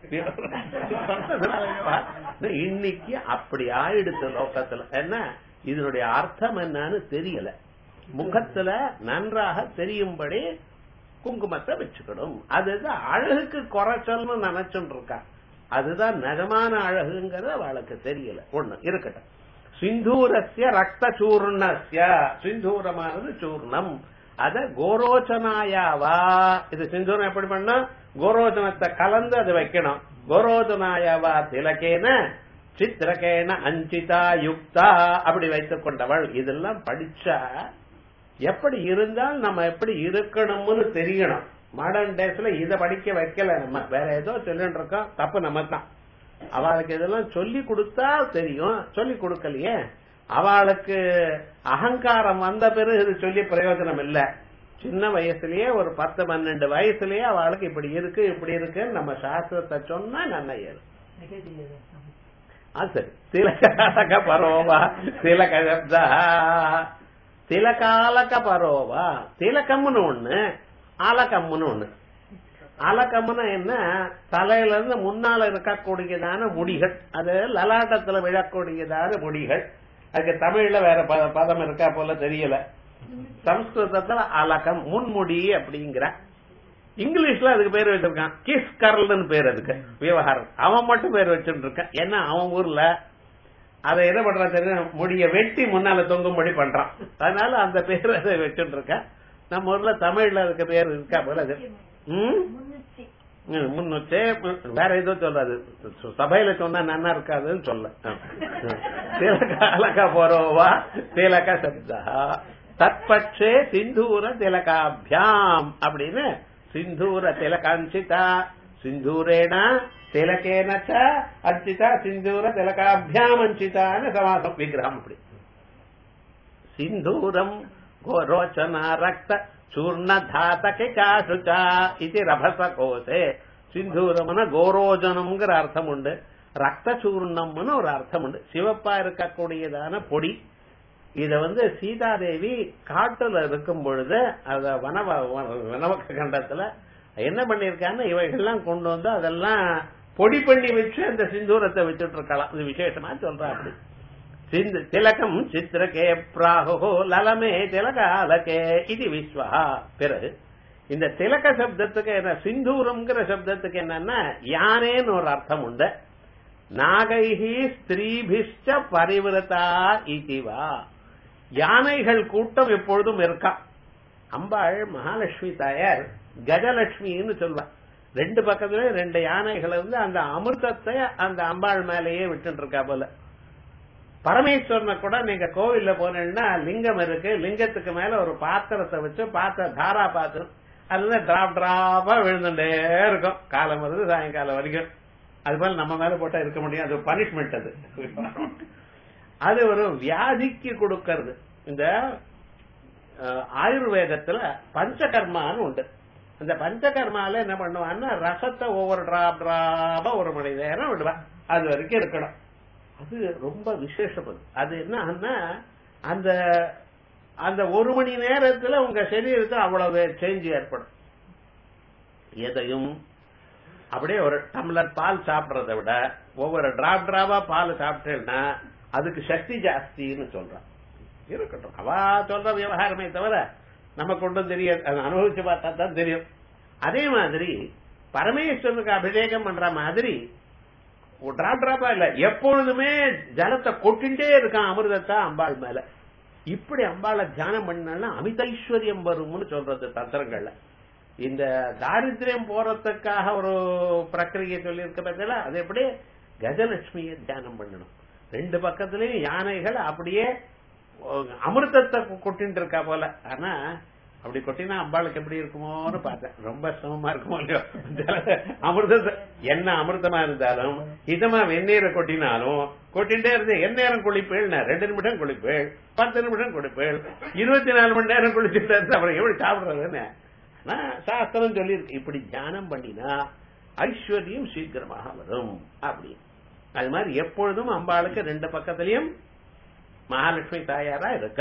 இன்னைக்கு அப்படி ஆயிடுச்சு லோக்கத்துல என்ன இதனுடைய அர்த்தம் என்னன்னு தெரியல முகத்துல நன்றாக தெரியும்படி குங்குமத்தை வச்சுக்கணும் அதுதான் அழகுக்கு குறைச்சல்னு நினைச்சுட்டு இருக்கா அதுதான் நிஜமான அழகுங்கிறது அவளுக்கு தெரியல ஒண்ணு இருக்கட்டும் சிந்தூரஸ்ய ரத்த சூர்ணஸ்ய சிந்தூரமானது சூர்ணம் அத கோரோச்சனாயாவா இது சிந்தூரம் எப்படி பண்ணா கோரோச்சனத்தை கலந்து அது வைக்கணும் கோரோச்சனாயாவா திலக்கேன சித்திரகேன அஞ்சிதா யுக்தா அப்படி வைத்துக் கொண்டவள் இதெல்லாம் படிச்சா எப்படி இருந்தால் நம்ம எப்படி இருக்கணும்னு தெரியணும் மாடர்ன் டேஸ்ல இத படிக்க வைக்கல நம்ம வேற ஏதோ சொல்லிட்டு இருக்கோம் தப்பு நம்ம தான் அவளுக்கு இதெல்லாம் சொல்லி கொடுத்தா தெரியும் சொல்லி கொடுக்கலையே அவளுக்கு அகங்காரம் வந்த பிறகு இது சொல்லி பிரயோஜனம் இல்ல சின்ன வயசுலயே ஒரு பத்து பன்னெண்டு வயசுலயே அவளுக்கு இப்படி இருக்கு இப்படி இருக்குன்னு நம்ம சாஸ்திரத்தை சொன்னா நன்மையது அது சரி திலக பரோவா திலக சப்தா திலகாலக பரோவா திலக்கம்னு ஒண்ணு ஆலக்கம்னு ஒண்ணு அலக்கம்னா என்ன தலையில இருந்து முன்னால இருக்கக்கூடியதான முடிகள் அது லலாட்டத்துல விழக்கூடியதான முடிகள் அதுக்கு தமிழ்ல வேற பத- பதம் இருக்கா போல தெரியல சம்ஸ்கிருதத்துல அலக்கம் முன்முடி அப்படிங்கிற இங்கிலீஷ்ல அதுக்கு பேர் வச்சிருக்கான் கிஸ் கர்ல்னு பேர் அதுக்கு விவகாரம் அவன் மட்டும் பேர் வச்சுட்டு இருக்கான் ஏன்னா அவன் ஊர்ல அதை என்ன பண்றான் தெரியும் முடிய வெட்டி முன்னால தொங்கும்படி பண்றான் அதனால அந்த பேர் அதை வச்சுட்டு இருக்கான் நம்ம ஊர்ல தமிழ்ல அதுக்கு பேர் இருக்கா போல அது ம் ம், முன்னுச்சே ம், வேற ஏதோ சொல்லாது சு- சபையில சொன்னா நன்னா இருக்காதுன்னு சொல்ல திலக அலக போரோவா திலக சப்தா தற்பட்சே சிந்தூர திலகாபியாம் அப்படின்னு சிந்தூர திலகாஞ்சிதா சிந்தூரேண திலகேன ச அர்ச்சிதா சிந்தூர திலகாபியாம் அஞ்சிதான்னு சமாசம் விக்கிரகம் அப்படி சிந்தூரம் கோரோச்சனா ரக்த చూర్ణ ధాతకి చాశుచా ఇది రభస కోసే சிந்தூரம்னா கோரோஜனம்ங்கிற அர்த்தம் உண்டு ரத்த சூர்ணம்னு ஒரு அர்த்தம் உண்டு சிவப்பா இருக்கக்கூடியதான பொடி இத வந்து சீதாதேவி காட்டுல இருக்கும் பொழுது அத வனவ வனவக்க கண்டத்துல என்ன பண்ணிருக்கான்னு இவைகள்லாம் கொண்டு வந்து அதெல்லாம் பொடி பண்ணி வச்சு அந்த சிந்தூரத்தை வச்சுட்டு இருக்கலாம் இது விசேஷமா சொல்றா அப்படி சிந்து திலகம் சித்திரகே பிராஹோ லலமே திலகாலகே இது விஸ்வா பிறகு இந்த திலக சப்தத்துக்கு என்ன சிந்தூரம்ங்கிற சப்தத்துக்கு என்னன்னா யானேன்னு ஒரு அர்த்தம் உண்டு நாகைஹி ஸ்திரீபிஷ்ட பரிவிரதா இதுவா யானைகள் கூட்டம் எப்பொழுதும் இருக்கா அம்பாள் மகாலட்சுமி தாயார் கஜலட்சுமின்னு சொல்வா ரெண்டு பக்கத்துல ரெண்டு யானைகளை வந்து அந்த அமிர்தத்தை அந்த அம்பாள் மேலேயே விட்டுட்டு இருக்கா போல பரமேஸ்வரனை கூட நீங்க கோவில்ல போனீங்கன்னா லிங்கம் இருக்கு லிங்கத்துக்கு மேல ஒரு பாத்திரத்தை வச்சு பாத்திர தாரா பாத்திரம் அதுல டிராப் டிராப்பா விழுந்துட்டே இருக்கும் காலம் வருது சாயங்காலம் வரைக்கும் அது போல நம்ம மேல போட்டா இருக்க முடியும் அது பனிஷ்மெண்ட் அது அது ஒரு வியாதிக்கு கொடுக்கறது இந்த அஹ், ஆயுர்வேதத்துல பஞ்சகர்மான்னு உண்டு அந்த பஞ்சகர்மால என்ன பண்ணுவான்னா ரசத்தை ஒவ்வொரு டிராப் டிராபா ஒரு மணி நேரம் விடுவா அது வரைக்கும் இருக்கணும் அது ரொம்ப விசேஷம் அது. அது என்னன்னா அந்த அந்த ஒரு மணி நேரத்துல உங்க சரீரத்தில் அவ்வளவு சேஞ்ச் ஏற்படும் எதையும் அப்படியே ஒரு டம்ளர் பால் சாப்பிடுறதை விட ஒவ்வொரு டிராப் டிராபா பால் சாப்பிட்டேன்னா அதுக்கு சக்தி ஜாஸ்தின்னு சொல்றான் இருக்கட்டும் அவா சொல்ற விவகாரமே தவிர நமக்கு ஒன்றும் தெரியாது அதை அனுபவிச்சு பார்த்தா தான் தெரியும் அதே மாதிரி பரமேஸ்வரனுக்கு அபிஷேகம் பண்ற மாதிரி டிராப் டிராப்பா இல்ல எப்பொழுதுமே ஜலத்தை கொட்டிண்டே இருக்கான் அமிர்தத்தை அம்பாள் மேல இப்படி அம்பாளை தியானம் பண்ணா அமிதைஸ்வரியம் வரும்னு சொல்றது தந்திரங்கள்ல இந்த தாரித்திரியம் போறதுக்காக ஒரு பிரக்கிரியை சொல்லி இருக்க பார்த்தா அது எப்படி கஜலட்சுமியை தியானம் பண்ணணும் ரெண்டு பக்கத்துலயும் யானைகள் அப்படியே அமிர்தத்தை கொட்டின்னு இருக்கா போல ஆனா அப்படி கொட்டினா அம்பாளுக்கு எப்படி இருக்குமோன்னு பார்த்தேன் ரொம்ப சிரமமா இருக்குமோ இல்லையோ ஜல- அமிர்தத்தை என்ன அமிர்தமா இருந்தாலும் இதமா வெந்நீரை கொட்டினாலும் கொட்டிண்டே இருந்து என் நேரம் குளிப்பேள் ரெண்டு நிமிடம் குளிப்பேள் பத்து நிமிடம் குளிப்பேள் இருபத்தி நாலு மணி நேரம் குளிச்சுட்டு இருந்து அப்புறம் எப்படி சாப்பிடுறதுன்னு ஆனா சாஸ்திரம் சொல்லி இப்படி தியானம் பண்ணினா ஐஸ்வர்யம் சீக்கிரமாக வரும் அப்படி அது மாதிரி எப்பொழுதும் அம்பாளுக்கு ரெண்டு பக்கத்திலையும் மகாலட்சுமி தாயாரா இருக்க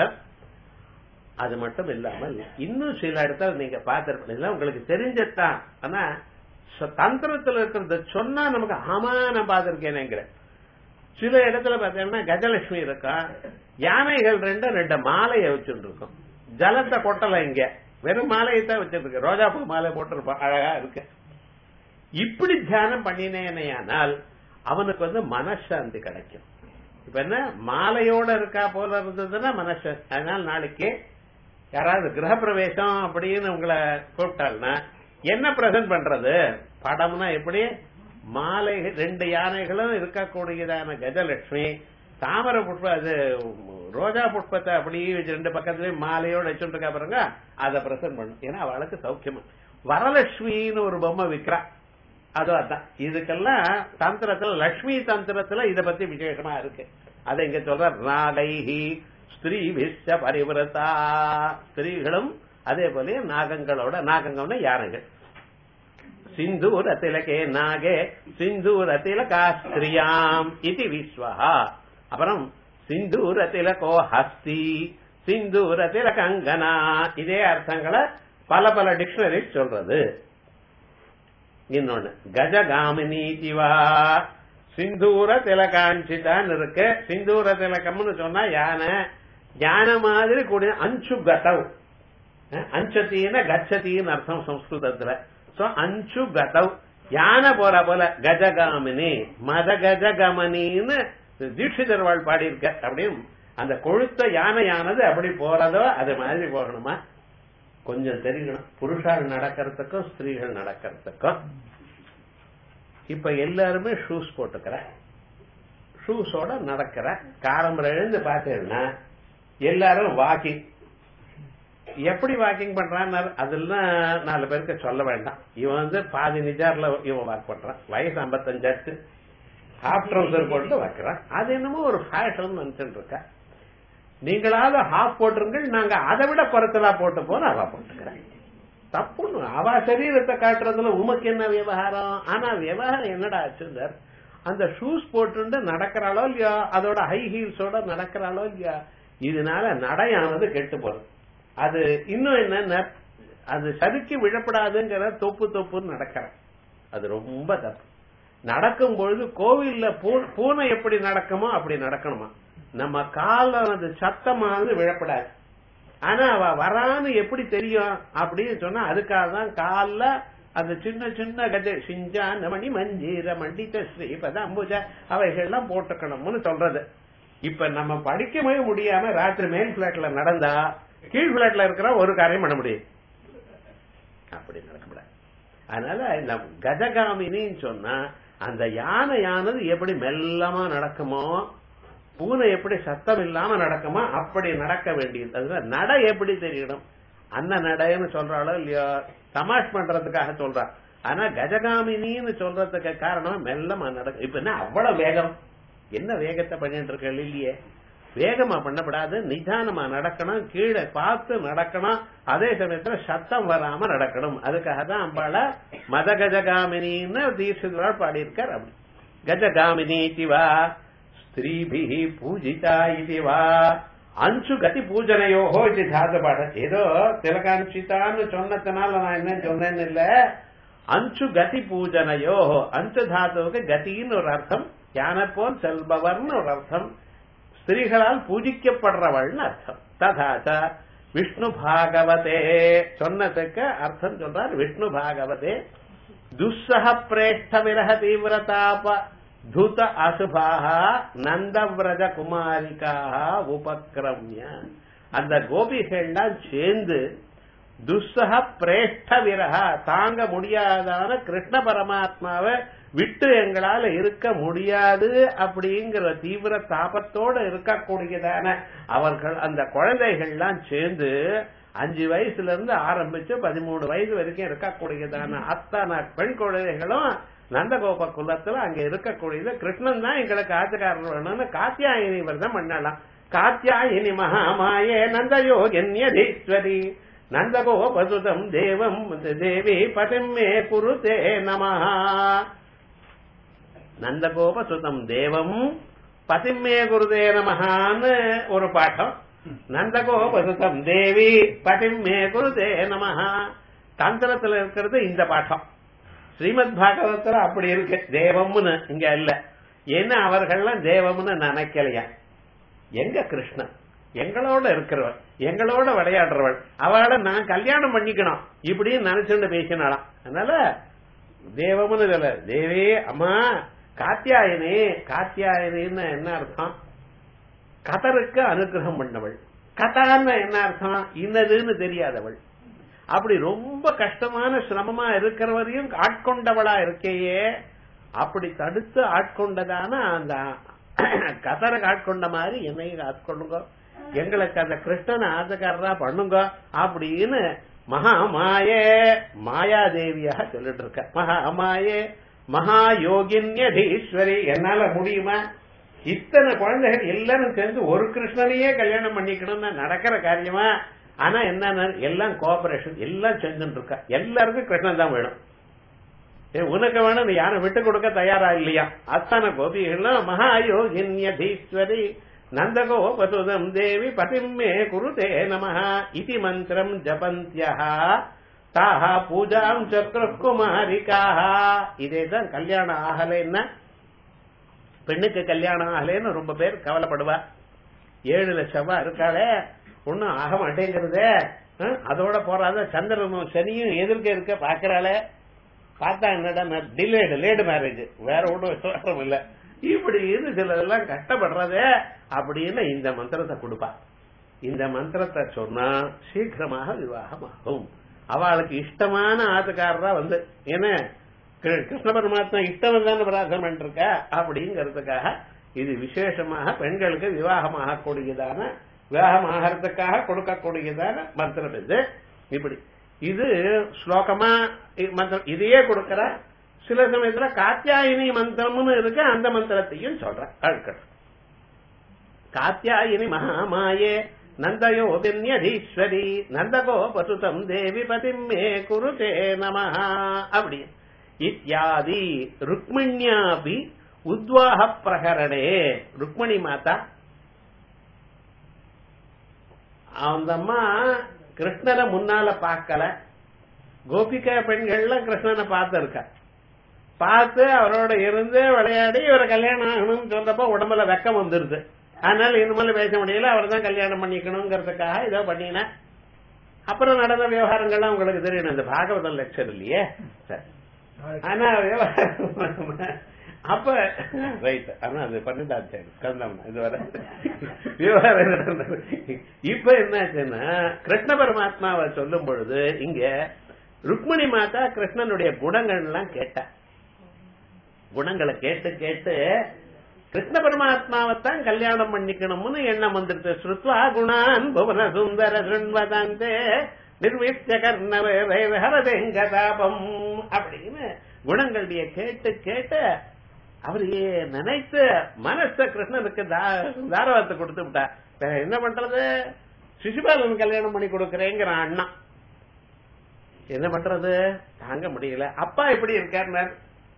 அது மட்டும் இல்லாமல் இன்னும் சில இடத்துல நீங்க பார்த்திருப்பீங்க உங்களுக்கு தெரிஞ்சதுதான் ஆனா ச- தந்திரத்துல இருக்கிறத சொன்னா நமக்கு ஆமா நான் பார்த்திருக்கேனேங்கிற சில இடத்துல பார்த்தீங்கன்னா கஜலட்சுமி இருக்கா யானைகள் ரெண்டு ரெண்டு மாலையை வச்சுட்டு இருக்கும் ஜலத்தை கொட்டல இங்க வெறும் மாலையை தான் வச்சிருக்கு ரோஜாப்பூ மாலை போட்டிருப்பான் அழகா இருக்கு இப்படி தியானம் பண்ணினேனையானால் அவனுக்கு வந்து மனசாந்தி கிடைக்கும் இப்ப என்ன மாலையோட இருக்கா போல இருந்ததுன்னா மனசாந்தி அதனால நாளைக்கு யாராவது கிரகப்பிரவேசம் அப்படின்னு உங்களை கூப்பிட்டாள்னா என்ன பிரசன்ட் பண்றது படம்னா எப்படி மாலை ரெண்டு யானைகளும் இருக்கக்கூடியதான கஜலட்சுமி தாமரை புஷ்பம் அது ரோஜா புஷ்பத்தை அப்படியே வச்சு ரெண்டு பக்கத்துலயும் மாலையோட வச்சுட்டு இருக்கா பாருங்க அதை பிரசன்ட் பண்ணும் ஏன்னா அவளுக்கு சௌக்கியமா வரலட்சுமின்னு ஒரு பொம்மை விக்கிறா அதோ அதான் இதுக்கெல்லாம் தந்திரத்துல லட்சுமி தந்திரத்துல இத பத்தி விசேஷமா இருக்கு அதை இங்க சொல்ற நாகைஹி ஸ்திரீ விஸ்வ பரிவிரதா ஸ்திரீகளும் அதே போல நாகங்களோட நாகங்கள்னா யானைகள் சிந்தூர திலகே நாகே சிந்தூர திலகா ஸ்திரியாம் இது விஸ்வா அப்புறம் சிந்தூர திலகோ ஹஸ்தி சிந்தூர திலகங்கனா இதே அர்த்தங்களை பல பல டிக்ஷனரி சொல்றது இன்னொன்னு கஜகாமினி திவா சிந்தூர திலகாஞ்சிதான் இருக்கு சிந்தூர திலகம்னு சொன்னா யானை யானை மாதிரி கூடிய அஞ்சு கதவ் அஞ்சத்தீன கச்சத்தின்னு அர்த்தம் சம்ஸ்கிருதத்துல சோ அஞ்சு கதவ் யானை போற போல கஜகாமினி மத கஜகமனின்னு தீட்சிதர் வாழ் பாடியிருக்க அப்படின்னு அந்த கொழுத்த யானையானது அப்படி போறதோ அது மாதிரி போகணுமா கொஞ்சம் தெரியணும் புருஷால் நடக்கிறதுக்கும் ஸ்திரீகள் நடக்கிறதுக்கும் இப்ப எல்லாருமே ஷூஸ் போட்டுக்கிற ஷூஸோட நடக்கிற காரம்பரம் எழுந்து பார்த்தீங்கன்னா எல்லாரும் வாக்கிங் எப்படி வாக்கிங் பண்றான் அதெல்லாம் நாலு பேருக்கு சொல்ல வேண்டாம் இவன் வந்து பாதி நிஜார்ல இவன் வாக் பண்றான் வயசு ஐம்பத்தஞ்சாச்சு ஹாஃப் ட்ரௌசர் போட்டு வைக்கிறான் அது என்னமோ ஒரு ஃபேஷன் நினைச்சுட்டு இருக்க நீங்களாவது ஹாஃப் போட்டுருங்கள் நாங்க அதை விட குறைச்சலா போட்டு போன அவ போட்டுக்கிறேன் தப்புன்னு அவ சரீரத்தை காட்டுறதுல உமக்கு என்ன விவகாரம் ஆனா விவகாரம் என்னடா ஆச்சுந்தார் அந்த ஷூஸ் போட்டு நடக்கிறாளோ இல்லையா அதோட ஹை ஹீல்ஸோட நடக்கிறாளோ இல்லையா இதனால நடையானது கெட்டு போறது அது இன்னும் என்ன அது சறுக்கி விழப்படாதுங்கிற தொப்பு தொப்புன்னு நடக்கிற அது ரொம்ப தப்பு நடக்கும் பொழுது கோவில்ல பூனை எப்படி நடக்குமோ அப்படி நடக்கணுமா நம்ம கால அது சத்தமானது விழப்படாது ஆனா அவ வரான்னு எப்படி தெரியும் அப்படின்னு சொன்னா அதுக்காக தான் காலில் அந்த சின்ன சின்ன கதை சிஞ்சான மணி மஞ்சீர மண்டித்த ஸ்ரீபத அம்புஜா அவைகள்லாம் போட்டுக்கணும்னு சொல்றது இப்ப நம்ம படிக்கவே முடியாம ராத்திரி மேல் பிளாட்ல நடந்தா கீழ் பிளாட்ல இருக்கிற ஒரு காரியம் பண்ண முடியும் அப்படி நடக்கப்படாது அதனால இந்த கஜகாமினின்னு சொன்னா அந்த யானையானது எப்படி மெல்லமா நடக்குமோ பூனை எப்படி சத்தம் இல்லாம நடக்குமோ அப்படி நடக்க வேண்டியது அதுதான் நடை எப்படி தெரியணும் அன்ன நடைன்னு சொல்றாளோ இல்லையோ தமாஷ் பண்றதுக்காக சொல்றா ஆனா கஜகாமினின்னு சொல்றதுக்கு காரணம் மெல்லமா நடக்கும் இப்ப என்ன அவ்வளவு வேகம் என்ன வேகத்தை பண்ணிட்டு இருக்க இல்லையே வேகமா பண்ணப்படாது நிதானமா நடக்கணும் கீழே பார்த்து நடக்கணும் அதே சமயத்துல சத்தம் வராம நடக்கணும் அதுக்காக தான் அம்பாள மத கஜகாமினின்னு தீர்ஷிதரால் பாடியிருக்கார் அப்படி கஜகாமினி திவா ஸ்திரீபிஹி பூஜிதா இது வா அஞ்சு கதி பூஜனையோஹோ இது தாத பாட ஏதோ திலகாஞ்சிதான்னு சொன்னதுனால நான் என்ன சொன்னேன்னு இல்ல அஞ்சு கதி பூஜனையோஹோ அஞ்சு தாத்துவுக்கு கதின்னு ஒரு அர்த்தம் யானை போல் செல்பவர்னு ஒரு அர்த்தம் ஸ்திரீகளால் பூஜிக்கப்படுறவள்னு அர்த்தம் ததாச்ச விஷ்ணு பாகவதே சொன்னதுக்கு அர்த்தம் சொல்றார் விஷ்ணு பாகவதே துஸ்ஸக பிரேஷ்ட விரக தீவிரதாப துத அசுபாக நந்தவிரஜ குமாரிக்காக உபக்கிரமிய அந்த கோபிகள்லாம் சேர்ந்து துஸ்ஸக பிரேஷ்ட விரக தாங்க முடியாதான கிருஷ்ண பரமாத்மாவை விட்டு எங்களால இருக்க முடியாது அப்படிங்கிற தீவிர தாபத்தோட இருக்கக்கூடியதான அவர்கள் அந்த குழந்தைகள்லாம் சேர்ந்து அஞ்சு வயசுல இருந்து ஆரம்பிச்சு பதிமூணு வயசு வரைக்கும் இருக்கக்கூடியதான அத்தனை பெண் குழந்தைகளும் நந்தகோப குலத்துல அங்க இருக்கக்கூடியது கிருஷ்ணன் தான் எங்களுக்கு ஆச்சகாரர் வேணும்னு காத்தியாயினி விரதம் பண்ணலாம் காத்தியாயினி மகாமாயே நந்தயோகன்யதீஸ்வரி நந்தகோபசுதம் தேவம் தேவி பதிமே குருதே நமஹா நந்தகோபசுதம் தேவம் பதிமே குருதே நமஹான்னு ஒரு பாட்டம் நந்தகோபசுதம் தேவி பதிமே குருதே நமஹா தந்திரத்துல இருக்கிறது இந்த பாட்டம் ஸ்ரீமத் பாகவத்துல அப்படி இருக்கு தேவம்னு இங்க இல்ல ஏன்னா அவர்கள்லாம் தேவம்னு நினைக்கலையா எங்க கிருஷ்ணன் எங்களோட இருக்கிறவள் எங்களோட விளையாடுறவள் அவளை நான் கல்யாணம் பண்ணிக்கணும் இப்படின்னு நினைச்சுட்டு பேசினாலாம் அதனால தேவம்னு இல்ல தேவே அம்மா காத்தியாயனே காத்தியாயனின்னு என்ன அர்த்தம் கதருக்கு அனுகிரகம் பண்ணவள் கதான்னு என்ன அர்த்தம் இன்னதுன்னு தெரியாதவள் அப்படி ரொம்ப கஷ்டமான சிரமமா இருக்கிறவரையும் ஆட்கொண்டவளா இருக்கையே அப்படி தடுத்து ஆட்கொண்டதான அந்த கதரை ஆட்கொண்ட மாதிரி என்னையும் ஆட்கொள்ளுங்க எங்களுக்கு அந்த கிருஷ்ணன் ஆசகாரரா பண்ணுங்க அப்படின்னு மகா மாயே மாயாதேவியாக சொல்லிட்டு இருக்க மகா மாயே மகா யோகின்யதீஸ்வரி என்னால முடியுமா இத்தனை குழந்தைகள் எல்லாரும் சேர்ந்து ஒரு கிருஷ்ணனையே கல்யாணம் பண்ணிக்கணும்னு நடக்கிற காரியமா ஆனா என்ன எல்லாம் கோஆபரேஷன் எல்லாம் செஞ்சுட்டு இருக்கா எல்லாருக்கும் கிருஷ்ணன் தான் வேணும் உனக்கு வேணும் நீ யாரும் விட்டு கொடுக்க தயாரா இல்லையா அத்தனை கோபிகள்லாம் மகாயோகின்யதீஸ்வரி நந்தகோ பசுதம் தேவி பதிம் மே குருதே நம இதி மந்திரம் ஜபந்தியா தாஹ பூஜாம் சக்கரகுமாரிக்காக இதே தான் கல்யாணம் ஆகலைன்னா பெண்ணுக்கு கல்யாணம் ஆகலைன்னு ரொம்ப பேர் கவலைப்படுவா ஏழு லட்சமா இருக்காளே ஒன்னும் ஆக மாட்டேங்கிறதே அஹ், அதோட போறாத சந்திரனும் சனியும் எதிர்க்க இருக்க பாக்குறாளே பார்த்தா என்னடா டிலேடு லேடு மேரேஜ் வேற ஒன்றும் விசுவாசம் இல்ல இப்படி இது சிலதெல்லாம் கஷ்டப்படுறதே அப்படின்னு இந்த மந்திரத்தை கொடுப்பா இந்த மந்திரத்தை சொன்னா சீக்கிரமாக விவாகம் ஆகும் அவளுக்கு இஷ்டமான ஆத்துக்காரரா வந்து என்ன கிரு- கிருஷ்ண பரமாத்மா இஷ்டம் தானே பிரார்த்தனை பண்ணிருக்க அப்படிங்கறதுக்காக இது விசேஷமாக பெண்களுக்கு விவாகமாக கூடியதான விவாகம் ஆகிறதுக்காக கொடுக்கக்கூடியதான மந்திரம் இது இப்படி இது ஸ்லோகமா இ- மந்திரம் இதையே கொடுக்கிற சில சமயத்துல காத்தியாயினி மந்திரம்னு இருக்கு அந்த மந்திரத்தையும் சொல்றேன் அழுக்கட்டும் காத்தியாயினி மகாமாயே நந்தயோ வின்யதீஸ்வரி நந்தகோ பசுதம் தேவி பதிம் மே குருதே நம அப்படி இத்தியாதி ருக்மிணியாபி உத்வாக பிரகரணே ருக்மிணி மாதா அந்த அம்மா கிருஷ்ணரை முன்னால பார்க்கல கோபிகா பெண்கள்லாம் கிருஷ்ணனை பார்த்திருக்கா பார்த்து அவரோட இருந்து விளையாடி இவரை கல்யாணம் ஆகணும்னு சொல்றப்ப உடம்புல வெக்கம் வந்துருது அதனால இனிமேல் பேச முடியல அவர் தான் கல்யாணம் பண்ணிக்கணுங்கிறதுக்காக இதோ பண்ணினேன் அப்புறம் நடந்த விவகாரங்கள்லாம் உங்களுக்கு தெரியும் இந்த பாகவதம் லெக்சர் இல்லையே சரி. ஆனா விவகாரம் அப்ப ரைட் ஆனா அது பன்னெண்டாம் தேதி கந்தம் இதுவரை விவகாரம் நடந்தது. இப்ப என்னாச்சுன்னா கிருஷ்ண பரமாத்மாவை சொல்லும் பொழுது இங்க ருக்மிணி மாதா கிருஷ்ணனுடைய குணங்கள் எல்லாம் கேட்டா குணங்களை கேட்டு கேட்டு கிருஷ்ண பரமாத்மாவைத்தான் கல்யாணம் பண்ணிக்கணும்னு எண்ணம் வந்துருச்சு ஸ்ருத்வா குணான் புவன சுந்தர சுண்வதந்தே நிர்விஷ்ட கர்ணவே ஹரதெங்கதாபம் அப்படின்னு குணங்களுடைய கேட்டு கேட்டு அவரையே நினைத்து மனச கிருஷ்ணனுக்கு தா- தாரவாத்தை கொடுத்து விட்டா வேற என்ன பண்றது சிசுபாலன் கல்யாணம் பண்ணி கொடுக்கறேங்கிற அண்ணா என்ன பண்றது தாங்க முடியல அப்பா எப்படி இருக்காருனார்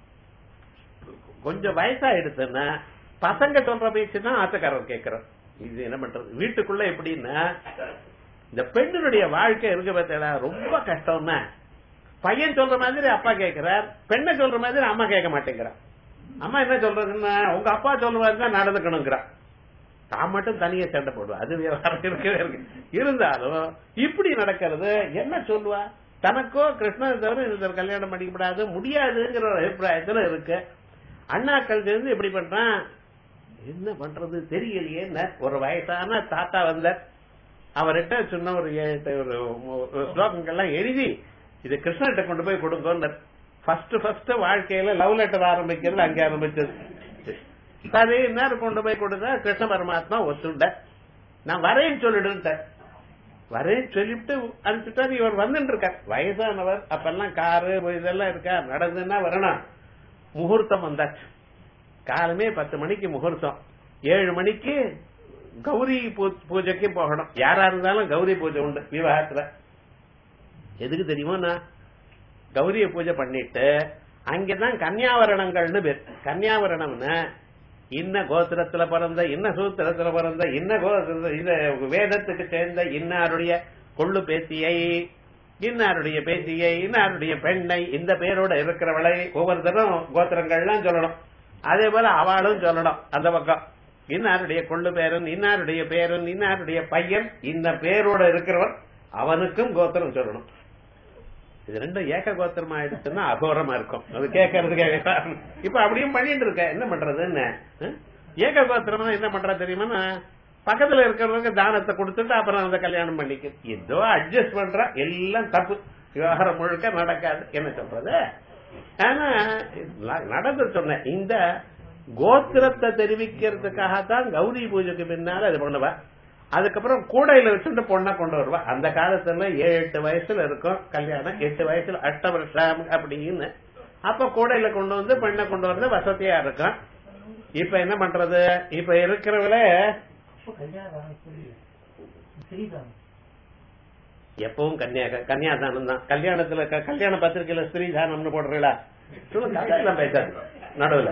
கொஞ்சம் வயசாயிடுச்சுன்னா பசங்க சொல்ற பேச்சு தான் ஆத்தக்காரர் கேட்கிறார் இது என்ன பண்றது வீட்டுக்குள்ள எப்படின்னா இந்த பெண்ணுடைய வாழ்க்கை இருக்கு பார்த்தா ரொம்ப கஷ்டம்னா பையன் சொல்ற மாதிரி அப்பா கேட்கிறார் பெண்ணை சொல்ற மாதிரி அம்மா கேட்க மாட்டேங்கிறார் அம்மா என்ன சொல்றதுன்னா உங்க அப்பா சொல்ற மாதிரி தான் நடந்துக்கணுங்கிறான் தான் மட்டும் தனியா சண்டை போடுவா அது விவகாரம் இருக்கவே இருக்கு இருந்தாலும் இப்படி நடக்கிறது என்ன சொல்லுவா தனக்கோ கிருஷ்ணன் தவிர இன்னொருத்தர் கல்யாணம் பண்ணிக்கப்படாது முடியாதுங்கிற ஒரு அபிப்பிராயத்துல இருக்கு அண்ணாக்கள் சேர்ந்து இப்படி பண்றான் என்ன பண்றது தெரியலையே ஒரு வயசான தாத்தா வந்தார் அவர்கிட்ட சொன்ன ஒரு ஏ- ஒரு ஒரு ஸ்லோகங்கள்லாம் எழுதி இது கிருஷ்ணர்கிட்ட கொண்டு போய் கொடுங்க ஃபர்ஸ்ட் ஃபர்ஸ்ட் வாழ்க்கையில லவ் லெட்டர் ஆரம்பிக்கிறது அங்க ஆரம்பிச்சது சரி நேரம் கொண்டு போய் கொடுத்தா கிருஷ்ண பரமாத்மா ஒத்துண்ட நான் வரேன்னு சொல்லிடுன்ட்டார் வரேன்னு சொல்லிவிட்டு அனுப்பிச்சுட்டாரு இவர் வந்துட்டு இருக்கார் வயசானவர் அப்பெல்லாம் காரு இதெல்லாம் இருக்கா நடந்துன்னா வரணும் முகூர்த்தம் வந்தாச்சு காலமே பத்து மணிக்கு முகூர்த்தம் ஏழு மணிக்கு கௌரி பூ- பூஜைக்கு போகணும் யாரா இருந்தாலும் கௌரி பூஜை உண்டு விவாகத்துல எதுக்கு தெரியுமா நான் கௌரிய பூஜை பண்ணிட்டு அங்கதான் கன்னியாவரணங்கள்னு பேர் கன்னியாவரணம்னு இன்ன கோத்திரத்துல பிறந்த இன்ன சூத்திரத்துல பிறந்த இன்ன கோத்திர இந்த வேதத்துக்கு சேர்ந்த இன்னாருடைய கொள்ளு பேத்தியை இன்னாருடைய பேத்தியை இன்னாருடைய பெண்ணை இந்த பேரோட இருக்கிறவளை ஒவ்வொருத்தரும் கோத்திரங்கள்லாம் சொல்லணும் அதே போல அவளும் சொல்லணும் அந்த பக்கம் இன்னாருடைய கொள்ளு பேரன் இன்னாருடைய பேரன் இன்னாருடைய பையன் இந்த பேரோட இருக்கிறவன் அவனுக்கும் கோத்திரம் சொல்லணும் இது ரெண்டும் ஏக கோத்திரமா ஆயிடுச்சுன்னா அகோரமா இருக்கும் அது கேட்கறதுக்கு இப்ப அப்படியும் பண்ணிட்டு இருக்க என்ன பண்றதுன்னு அஹ்? ஏக கோத்திரம்னா என்ன பண்ற தெரியுமா பக்கத்துல இருக்கிறவங்க தானத்தை கொடுத்துட்டு அப்புறம் அந்த கல்யாணம் பண்ணிக்க ஏதோ அட்ஜஸ்ட் பண்ற எல்லாம் தப்பு விவகாரம் முழுக்க நடக்காது என்ன சொல்றது ஆனா ந- நடந்து சொன்னேன் இந்த கோத்திரத்தை தெரிவிக்கிறதுக்காகத்தான் கௌரி பூஜைக்கு பின்னால அது பண்ணுவா அதுக்கப்புறம் கூடையில வச்சுட்டு பொண்ணை கொண்டு வருவா அந்த காலத்துல ஏழு எட்டு வயசுல இருக்கும் கல்யாணம் எட்டு வயசுல அட்ட வருஷம் அப்படின்னு அப்ப கூடையில கொண்டு வந்து பெண்ணை கொண்டு வந்து வசதியா இருக்கும் இப்ப என்ன பண்றது இப்ப இருக்கிறவள கல்யாணம் ஸ்ரீராம் எப்பவும் கன்னியா கன்னியாதானம் தான் கல்யாணத்துல க- கல்யாண பத்திரிகையில ஸ்ரீதானம்னு போடுறீங்களா சொல்லுங்க அதெல்லாம் பேசாது நடுவுல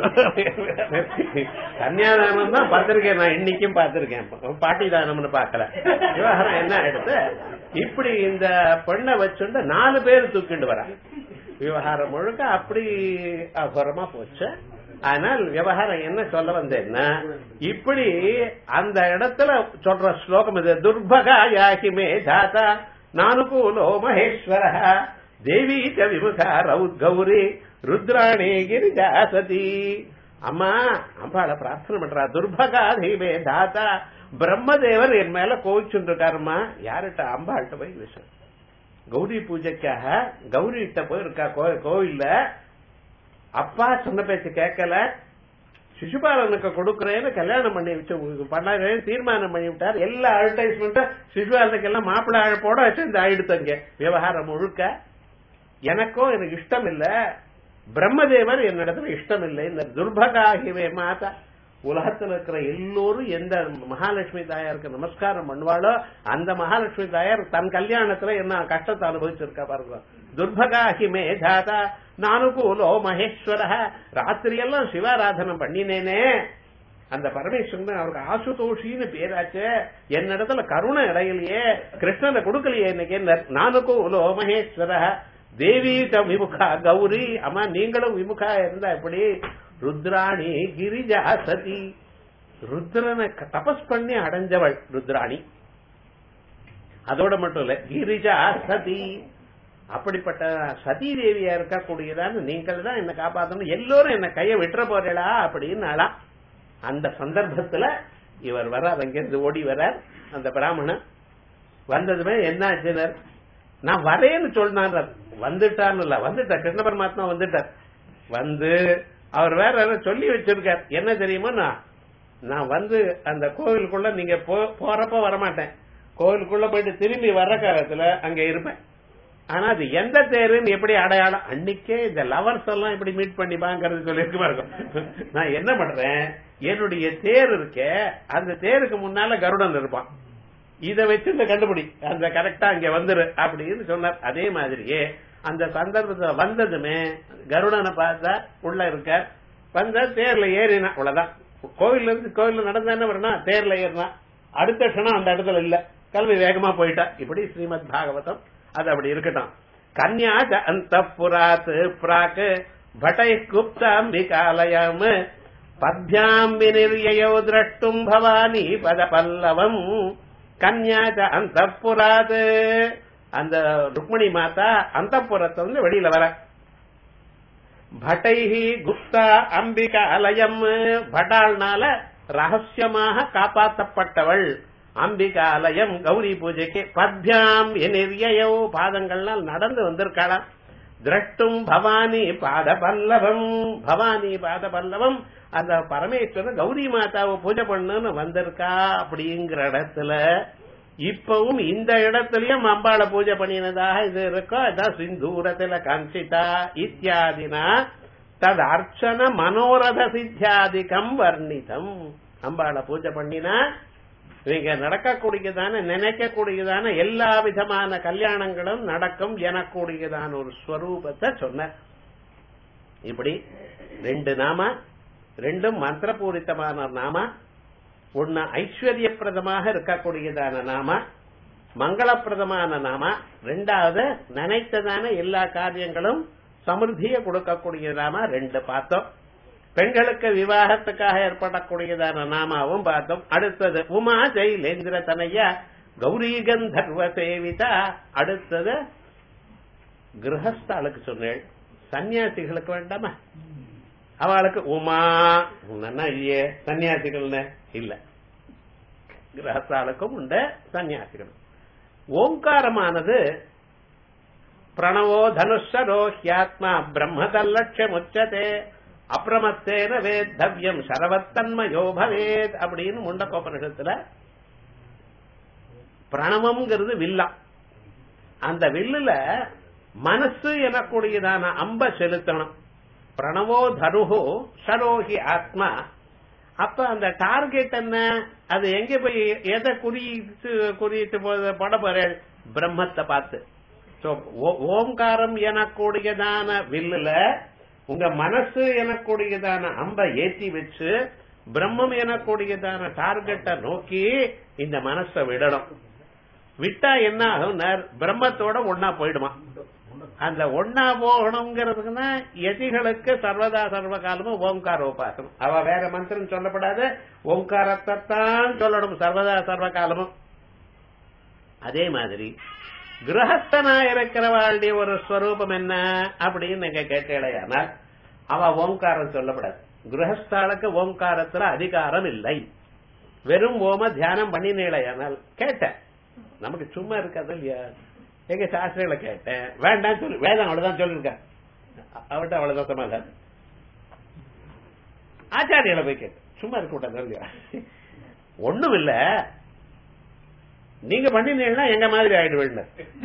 கன்னியாதானம் தான் பத்திரிக்கை நான் இன்னைக்கும் பார்த்திருக்கேன் பாட்டி தானம்னு பார்க்கல விவகாரம் என்ன ஆயிடுது இப்படி இந்த பெண்ணை வச்சுண்டு நாலு பேர் தூக்கிண்டு வரா விவகாரம் முழுக்க அப்படி அகோரமா போச்சு ஆனால் விவகாரம் என்ன சொல்ல வந்தேன்னா இப்படி அந்த இடத்துல சொல்ற ஸ்லோகம் இது துர்பகா யாகிமே தாத்தா நானுகூலோ மகேஸ்வர தேவி ச விமுகா ரவுத் கௌரி ருத்ராணி கிரிஜா சதி அம்மா அம்பாள பிரார்த்தனை பண்றா துர்பகா தெய்வே தாத்தா பிரம்மதேவர் என் மேல கோவிச்சுட்டு இருக்காருமா யார்கிட்ட அம்பாள்கிட்ட போய் விஷயம் கௌரி பூஜைக்காக கௌரி கிட்ட போயிருக்கா கோ- கோவில்ல அப்பா சொன்ன பேச்சு கேட்கல சிசுபாலனுக்கு கொடுக்கறேன்னு கல்யாணம் பண்ணி வச்சு பண்ணாரு தீர்மானம் பண்ணி விட்டார் எல்லா அட்வர்டைஸ்மெண்ட்டும் சிசுபாலனுக்கு எல்லாம் மாப்பிள்ளை அழைப்போட வச்சு இந்த ஆயிடுத்தங்க விவகாரம் முழுக்க எனக்கும் எனக்கு இஷ்டம் இல்ல பிரம்மதேவர் என்னிடத்துல இஷ்டம் இல்லை இந்த துர்பகாகிவே மாதா உலகத்துல இருக்கிற எல்லோரும் எந்த மகாலட்சுமி தாயாருக்கு நமஸ்காரம் பண்ணுவாளோ அந்த மகாலட்சுமி தாயார் தன் கல்யாணத்துல என்ன கஷ்டத்தை அனுபவிச்சிருக்கா பாருங்க துர்பகாகி மே தாதா நானுகூலோ மகேஸ்வர ராத்திரி எல்லாம் சிவாராதனம் பண்ணினேனே அந்த பரமேஸ்வரன் அவருக்கு ஆசுதோஷின்னு பேராச்சே என்னிடத்துல கருணை இடையிலையே கிருஷ்ணனை கொடுக்கலையே இன்னைக்கு நானுகூலோ மகேஸ்வர தேவி த விமுகா கௌரி அம்மா நீங்களும் விமுகா இருந்தா எப்படி ருத்ராணி கிரிஜா சதி ருத்ரனை க- தபஸ் பண்ணி அடைஞ்சவள் ருத்ராணி அதோட மட்டும் இல்ல கிரிஜா சதி அப்படிப்பட்ட சதி தேவியா இருக்கக்கூடியதான்னு நீங்கள் தான் என்ன காப்பாத்தணும் எல்லோரும் என்ன கையை விட்டுற போறீங்களா அப்படின்னு அழா அந்த சந்தர்ப்பத்துல இவர் வரார் அங்கிருந்து ஓடி வரார் அந்த பிராமணன் வந்ததுமே என்ன ஆச்சுனர் நான் வரேன்னு சொன்னார் வந்துட்டான்னு இல்ல வந்துட்டார் கிருஷ்ண பரமாத்மா வந்துட்டார் வந்து அவர் வேற யாரோ சொல்லி வச்சிருக்கார் என்ன தெரியுமா நான் நான் வந்து அந்த கோவிலுக்குள்ள நீங்க போ- போறப்ப வரமாட்டேன் கோவிலுக்குள்ள போயிட்டு திரும்பி வர்ற காலத்துல அங்க இருப்பேன் ஆனா அது எந்த தேருன்னு எப்படி அடையாளம் அன்னைக்கே இந்த லவர்ஸ் எல்லாம் இப்படி மீட் பண்ணி பாங்கிறது சொல்லியிருக்குமா இருக்கும் நான் என்ன பண்றேன் என்னுடைய தேர் இருக்கே அந்த தேருக்கு முன்னால கருடன் இருப்பான் இத வச்சு இந்த கண்டுபிடி அந்த கரெக்டா இங்க வந்துரு அப்படின்னு சொன்னார் அதே மாதிரியே அந்த சந்தர்ப்பத்துல வந்ததுமே கருடனை பார்த்தா உள்ள இருக்க வந்த தேர்ல ஏறினா அவ்வளவுதான் கோவில்ல இருந்து கோவில்ல நடந்தா என்ன வரணும் தேர்ல ஏறினா அடுத்த க்ஷணம் அந்த இடத்துல இல்ல கல்வி வேகமா போயிட்டா இப்படி ஸ்ரீமத் பாகவதம் அது அப்படி இருக்கட்டும் கன்யா அந்த புராத் பிராக் பட்டை குப்தாம்பிகாலயம் பத்யாம் வினிர்யயோ திரஷ்டும் பவானி பத பல்லவம் கன்யா அந்த புராத் அந்த ருக்மணி மாதா அந்த வந்து வெளியில வர பட்டைஹி குப்தா அம்பிகா அலயம் பட்டாள்னால ரகசியமாக காப்பாற்றப்பட்டவள் அம்பிகாலயம் கௌரி பூஜைக்கு பத்யாம் எனிர்யோ பாதங்கள்னால் நடந்து வந்திருக்காளாம் திரஷ்டும் பவானி பாத பல்லவம் பவானி பாத பல்லவம் அந்த பரமேஸ்வரன் கௌரி மாதாவை பூஜை பண்ணுன்னு வந்திருக்கா அப்படிங்கிற இடத்துல இப்பவும் இந்த இடத்துலயும் அம்பாளை பூஜை பண்ணினதாக இது இருக்கோ அதான் சிந்தூரத்துல காஞ்சிதா இத்தியாதினா தது அர்ச்சன மனோரத சித்தியாதிகம் வர்ணிதம் அம்பாளை பூஜை பண்ணினா நீங்க நடக்கக்கூடியதான நினைக்கக்கூடியதான எல்லா விதமான கல்யாணங்களும் நடக்கும் எனக்கூடியதான ஒரு ஸ்வரூபத்தை சொன்ன இப்படி ரெண்டு நாம ரெண்டும் மந்திரபூரித்தமான நாம ஒன்னு ஐஸ்வர்யப்பிரதமாக இருக்கக்கூடியதான நாம மங்களப்பிரதமான நாம ரெண்டாவது நினைத்ததான எல்லா காரியங்களும் சமிருத்தியை கொடுக்கக்கூடிய நாம ரெண்டு பார்த்தோம் பெண்களுக்கு விவாகத்துக்காக ஏற்படக்கூடியதான நாமாவும் பார்த்தோம் அடுத்தது உமா ஜெயிலேந்திர தனையா கௌரி கந்தர்வ சேவிதா அடுத்தது கிரகஸ்தாளுக்கு சொன்னேன் சன்னியாசிகளுக்கு வேண்டாமா அவளுக்கு உமா உன்னா இல்லையே சன்னியாசிகள்னு இல்ல கிரகஸ்தாளுக்கும் உண்டு சன்னியாசிகள் ஓங்காரமானது பிரணவோ தனுஷரோ ஹியாத்மா பிரம்மதல்லட்சம் உச்சதே அப்பிரமத்தேன வேத்தவ்யம் சரவத்தன்மயோ பவேத் அப்படின்னு முண்டக்கோபனிஷத்துல பிரணவம்ங்கிறது வில்லா அந்த வில்லுல மனசு எனக்கூடியதான அம்ப செலுத்தணும் பிரணவோ தருஹோ சரோஹி ஆத்மா அப்ப அந்த டார்கெட் என்ன அது எங்க போய் எதை குறியிட்டு குறியிட்டு போ- பட போறேன் பிரம்மத்தை பார்த்து So, ஓ- ஓம்காரம் எனக்கூடியதான வில்லுல உங்க மனசு எனக்கூடியதான அம்பை ஏற்றி வச்சு பிரம்மம் எனக்கூடியதான டார்கெட்டை நோக்கி இந்த மனசை விடணும் விட்டா என்ன ஆகும் பிரம்மத்தோட ஒன்னா போயிடுமா அந்த ஒன்னா போகணுங்கிறதுக்குன்னா எதிகளுக்கு சர்வதா சர்வ காலமும் ஓம்கார உபாசனம் அவ வேற மந்திரம் சொல்லப்படாத ஓம்காரத்தை தான் சொல்லணும் சர்வதா சர்வ காலமும் அதே மாதிரி கிரகஸ்தனா இருக்கிறவாளுடைய ஒரு ஸ்வரூபம் என்ன அப்படின்னு நீங்க கேட்டீங்களேயானால் அவ ஓம்காரம் சொல்லப்படாது கிரகஸ்தாளுக்கு ஓம்காரத்துல அதிகாரம் இல்லை வெறும் ஓம தியானம் பண்ணினேலையானால் கேட்டேன் நமக்கு சும்மா இருக்காது இல்லையா எங்க சாஸ்திரங்களை கேட்டேன் வேண்டாம் சொல்லு வேதம் அவ்வளவுதான் சொல்லிருக்கேன் அவர்கிட்ட அவ்வளவுதான் சமாதானம் ஆச்சாரியில போய் கேட்டேன் சும்மா இருக்க கூடாது இல்லையா ஒண்ணும் இல்ல நீங்க பண்ணினீங்கன்னா எங்க மாதிரி ஆயிடுவேன்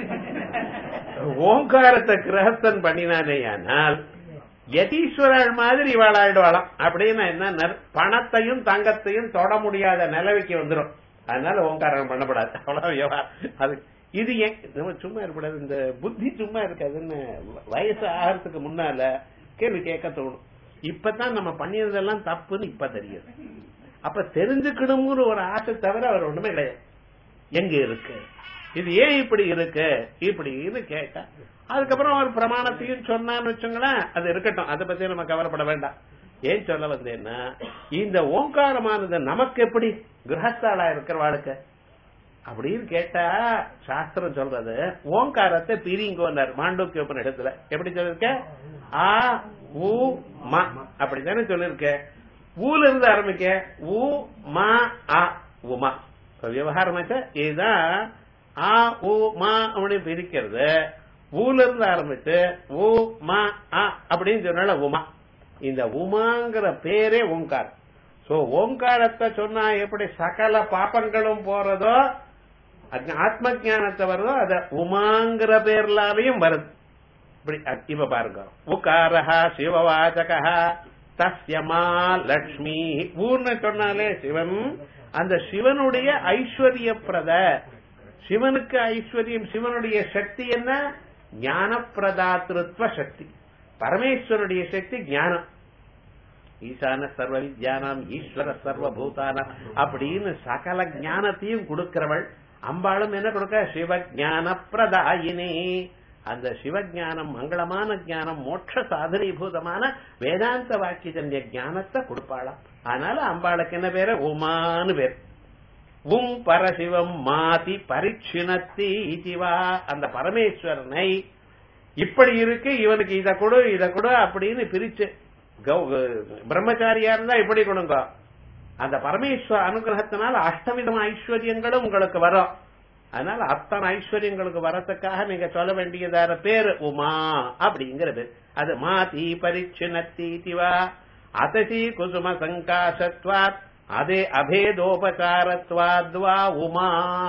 ஓங்காரத்தை கிரகஸ்தன் பண்ணினானேயானால் யதீஸ்வரர் மாதிரி இவாள் ஆயிடுவாளாம் அப்படின்னு என்ன பணத்தையும் தங்கத்தையும் தொட முடியாத நிலவைக்கு வந்துடும் அதனால ஓங்காரம் பண்ணப்படாது அவ்வளவு விவகாரம் அது இது ஏன் நம்ம சும்மா இருக்கக்கூடாது இந்த புத்தி சும்மா இருக்காதுன்னு வயசு ஆகிறதுக்கு முன்னால கேள்வி கேட்க தோணும் இப்பதான் நம்ம பண்ணியதெல்லாம் தப்புன்னு இப்ப தெரியுது அப்ப தெரிஞ்சுக்கணுங்கிற ஒரு ஆசை தவிர அவர் ஒண்ணுமே கிடையாது எங்க இருக்கு இது ஏன் இப்படி இருக்கு இப்படின்னு கேட்டா அதுக்கப்புறம் ஒரு பிரமாணத்தையும் சொன்னான்னு வச்சுங்களேன் அது இருக்கட்டும் அதை பத்தி நம்ம கவலைப்பட வேண்டாம் ஏன் சொல்ல வந்தேன்னா இந்த ஓங்காரமானது நமக்கு எப்படி கிரகஸ்தாலா இருக்கிறவாளுக்கு அப்படின்னு கேட்டா சாஸ்திரம் சொல்றது ஓங்காரத்தை பிரிங்கோன்னார் மாண்டூக்கிய இடத்துல எப்படி சொல்லிருக்க ஆ ஊ ம அப்படித்தானே சொல்லிருக்க ஊல இருந்து ஆரம்பிக்க ஊ மா ஆ உமா விவகாரமாச்சா இதுதான் ஆ ஊ மா அப்படின்னு பிரிக்கிறது ஊல இருந்து ஆரம்பிச்சு ஊ மா ஆ அப்படின்னு சொன்னால உமா இந்த உமாங்கிற பேரே ஓங்காரம் சோ ஓங்காரத்தை சொன்னா எப்படி சகல பாப்பங்களும் போறதோ ஆத்ம ஜானத்தை வருதோ அத உமாங்கிற பேர்லாவையும் வருது இப்படி இப்ப பாருங்க உகாரஹா சிவவாச்சகா தஸ்யமா லட்சுமி ஊர்னு சொன்னாலே சிவன் அந்த சிவனுடைய ஐஸ்வர்ய பிரத சிவனுக்கு ஐஸ்வர்யம் சிவனுடைய சக்தி என்ன ஞான பிரதாத்திருத்வ சக்தி பரமேஸ்வருடைய சக்தி ஞானம் ஈசான சர்வ வித்யானம் ஈஸ்வர சர்வபூதானம் அப்படின்னு சகல ஞானத்தையும் கொடுக்கிறவள் அம்பாளும் என்ன கொடுக்க சிவஞான பிரதாயினி அந்த சிவஞானம் மங்களமான ஞானம் மோட்ச சாதனீபூதமான வேதாந்த வாக்கியஜன்ய ஞானத்தை கொடுப்பாளாம் அதனால அம்பாளுக்கு என்ன பேரு உமான்னு பேர் உம் பரசிவம் மாதி பரிச்சினத்தி இதுவா அந்த பரமேஸ்வரனை இப்படி இருக்கு இவனுக்கு இத கொடு இத கொடு அப்படின்னு பிரிச்சு பிரம்மச்சாரியா இருந்தா இப்படி கொடுங்க அந்த பரமேஸ்வர அனுகிரகத்தினால் அஷ்டவிதம் ஐஸ்வர்யங்களும் உங்களுக்கு வரும் அதனால அத்தனை ஐஸ்வர்யங்களுக்கு வரத்துக்காக நீங்க சொல்ல வேண்டியதான பேரு உமா அப்படிங்கிறது அது மாதி பரிச்சினத்தி திவா அதசி குசும சங்காசத்வாத் அதே அபேதோபசாரத்வாத்வா உமா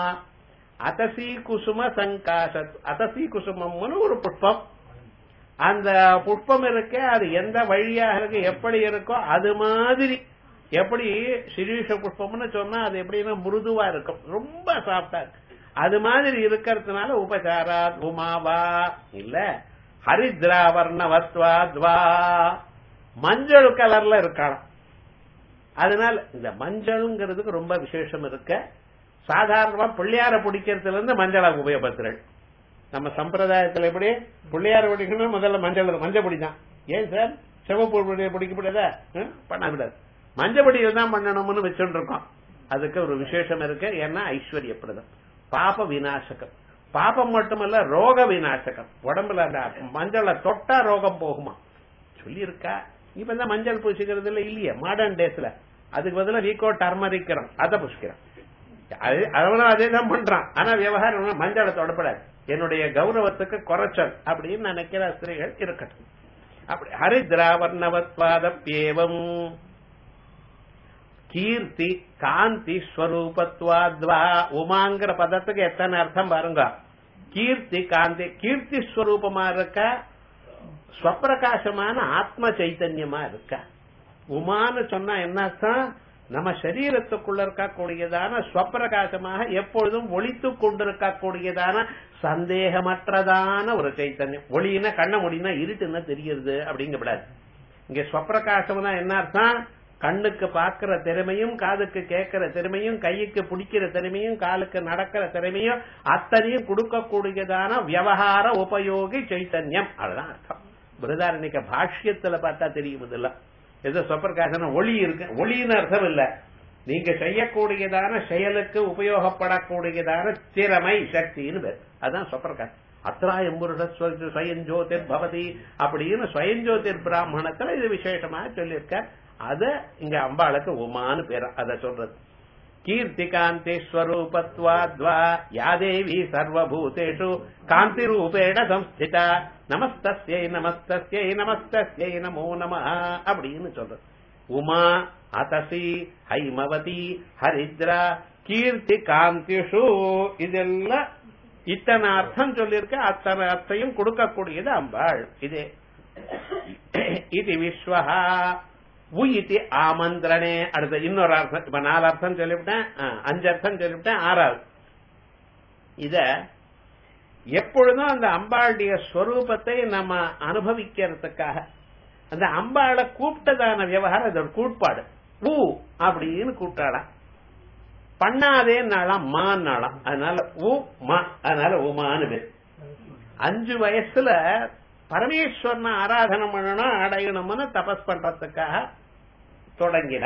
அதசி குசும சங்காசத் அதசி குசுமம்னு ஒரு புஷ்பம் அந்த புஷ்பம் இருக்க அது எந்த வழியாக இருக்கு எப்படி இருக்கோ அது மாதிரி எப்படி சிரீஷ புஷ்பம்னு சொன்னா அது எப்படின்னா மிருதுவா இருக்கும் ரொம்ப சாஃப்டா இருக்கு அது மாதிரி இருக்கிறதுனால உபசாரா உமாவா இல்ல ஹரித்ராவர்ணவத்வாத்வா மஞ்சள் கலர்ல இருக்கலாம் அதனால இந்த மஞ்சள்ங்கிறதுக்கு ரொம்ப விசேஷம் இருக்க சாதாரணமா பிள்ளையார பிடிக்கிறதுல இருந்து மஞ்சளா உபயோகப்படுத்துறேன் நம்ம சம்பிரதாயத்துல எப்படி பிள்ளையார பிடிக்கணும் முதல்ல மஞ்சள் மஞ்சள் பிடிதான் ஏன் சார் சிவப்பு பிடிக்க முடியாதா பண்ண கூடாது மஞ்சப்படியில் தான் பண்ணணும்னு வச்சுட்டு இருக்கோம் அதுக்கு ஒரு விசேஷம் இருக்கு ஏன்னா ஐஸ்வர்யப்பிரதம் பாப விநாசகம் பாபம் மட்டுமல்ல ரோக விநாசகம் உடம்புல அந்த மஞ்சளை தொட்டா ரோகம் போகுமா சொல்லியிருக்கா இப்ப தான் மஞ்சள் பூசிக்கிறது இல்ல இல்லையே மாடர்ன் டேஸ்ல அதுக்கு பதிலாக வீக்கோ டர்மரிக்கிறோம் அதை பூசிக்கிறோம் அவனும் அதே தான் பண்றான் ஆனா விவகாரம் மஞ்சளை தொடப்படாது என்னுடைய கௌரவத்துக்கு குறைச்சல் அப்படின்னு நினைக்கிற ஸ்திரீகள் இருக்கட்டும் அப்படி ஹரித்ராவர்ணவத்வாதப்பேவம் கீர்த்தி காந்தி ஸ்வரூபத்வாத்வா உமாங்கிற பதத்துக்கு எத்தனை அர்த்தம் பாருங்க கீர்த்தி காந்தி கீர்த்தி ஸ்வரூபமா இருக்க ஸ்வப்பிரகாசமான ஆத்ம சைத்தன்யமா இருக்க உமான்னு சொன்னா என்ன அர்த்தம் நம்ம சரீரத்துக்குள்ள இருக்கக்கூடியதான ஸ்வப்பிரகாசமாக எப்பொழுதும் ஒளித்துக் கொண்டிருக்கக்கூடியதான சந்தேகமற்றதான ஒரு சைத்தன்யம் ஒளினா கண்ண முடினா இருட்டுன்னா தெரியுது அப்படிங்கப்படாது இங்க ஸ்வப்பிரகாசம்னா என்ன அர்த்தம் கண்ணுக்கு பார்க்கிற திறமையும் காதுக்கு கேட்கிற திறமையும் கைக்கு பிடிக்கிற திறமையும் காலுக்கு நடக்கிற திறமையும் அத்தனையும் கொடுக்கக்கூடியதான விவகார உபயோகி சைத்தன்யம் அதுதான் அர்த்தம் பிரதாரணிக்க பாஷ்யத்துல பார்த்தா தெரியும் இதெல்லாம் ஏதோ சொப்பர்காசன ஒளி இருக்கு ஒளின்னு அர்த்தம் இல்ல நீங்க செய்யக்கூடியதான செயலுக்கு உபயோகப்படக்கூடியதான திறமை சக்தின்னு பேர் அதுதான் சொப்பர்காசம் அத்ராயம் புருஷ ஸ்வயஞ்சோதிர் பவதி அப்படின்னு ஸ்வயஞ்சோதிர் பிராமணத்துல இது விசேஷமா சொல்லியிருக்க அத இங்க அம்பாளுக்கு உமான்னு பேர் அத சொல்றது கீர்த்தி காந்தி ஸ்வரூபத்வாத்வா யாதேவி சர்வபூதேஷு காந்தி ரூபேண சம்ஸ்திதா நமஸ்தஸ்யை நமஸ்தஸ்யை நமஸ்தஸ்யை நமோ நம அப்படின்னு சொல்றது உமா அத்தசி ஹைமவதி ஹரித்ரா கீர்த்தி காந்திஷு இதெல்லாம் இத்தனை அர்த்தம் சொல்லியிருக்க அத்தனை அர்த்தையும் கொடுக்கக்கூடியது அம்பாள் இதே இது விஸ்வஹா உ இது ஆமந்திரணே அடுத்த இன்னொரு அர்த்தம் இப்ப நாலு அர்த்தம் சொல்லிவிட்டேன் அஞ்சு அர்த்தம் சொல்லிவிட்டேன் ஆறாவது இத எப்பொழுதும் அந்த அம்பாளுடைய ஸ்வரூபத்தை நம்ம அனுபவிக்கிறதுக்காக அந்த அம்பாளை கூப்பிட்டதான விவகாரம் அது ஒரு கூட்பாடு ஊ அப்படின்னு கூப்பிட்டாளாம் பண்ணாதேன்னாலாம் மான்னாலாம் அதனால ஊ மா அதனால உமான்னு பேர் அஞ்சு வயசுல பரமேஸ்வரனை ஆராதனை பண்ணணும் அடையணும்னு தபஸ் பண்றதுக்காக தொடங்கின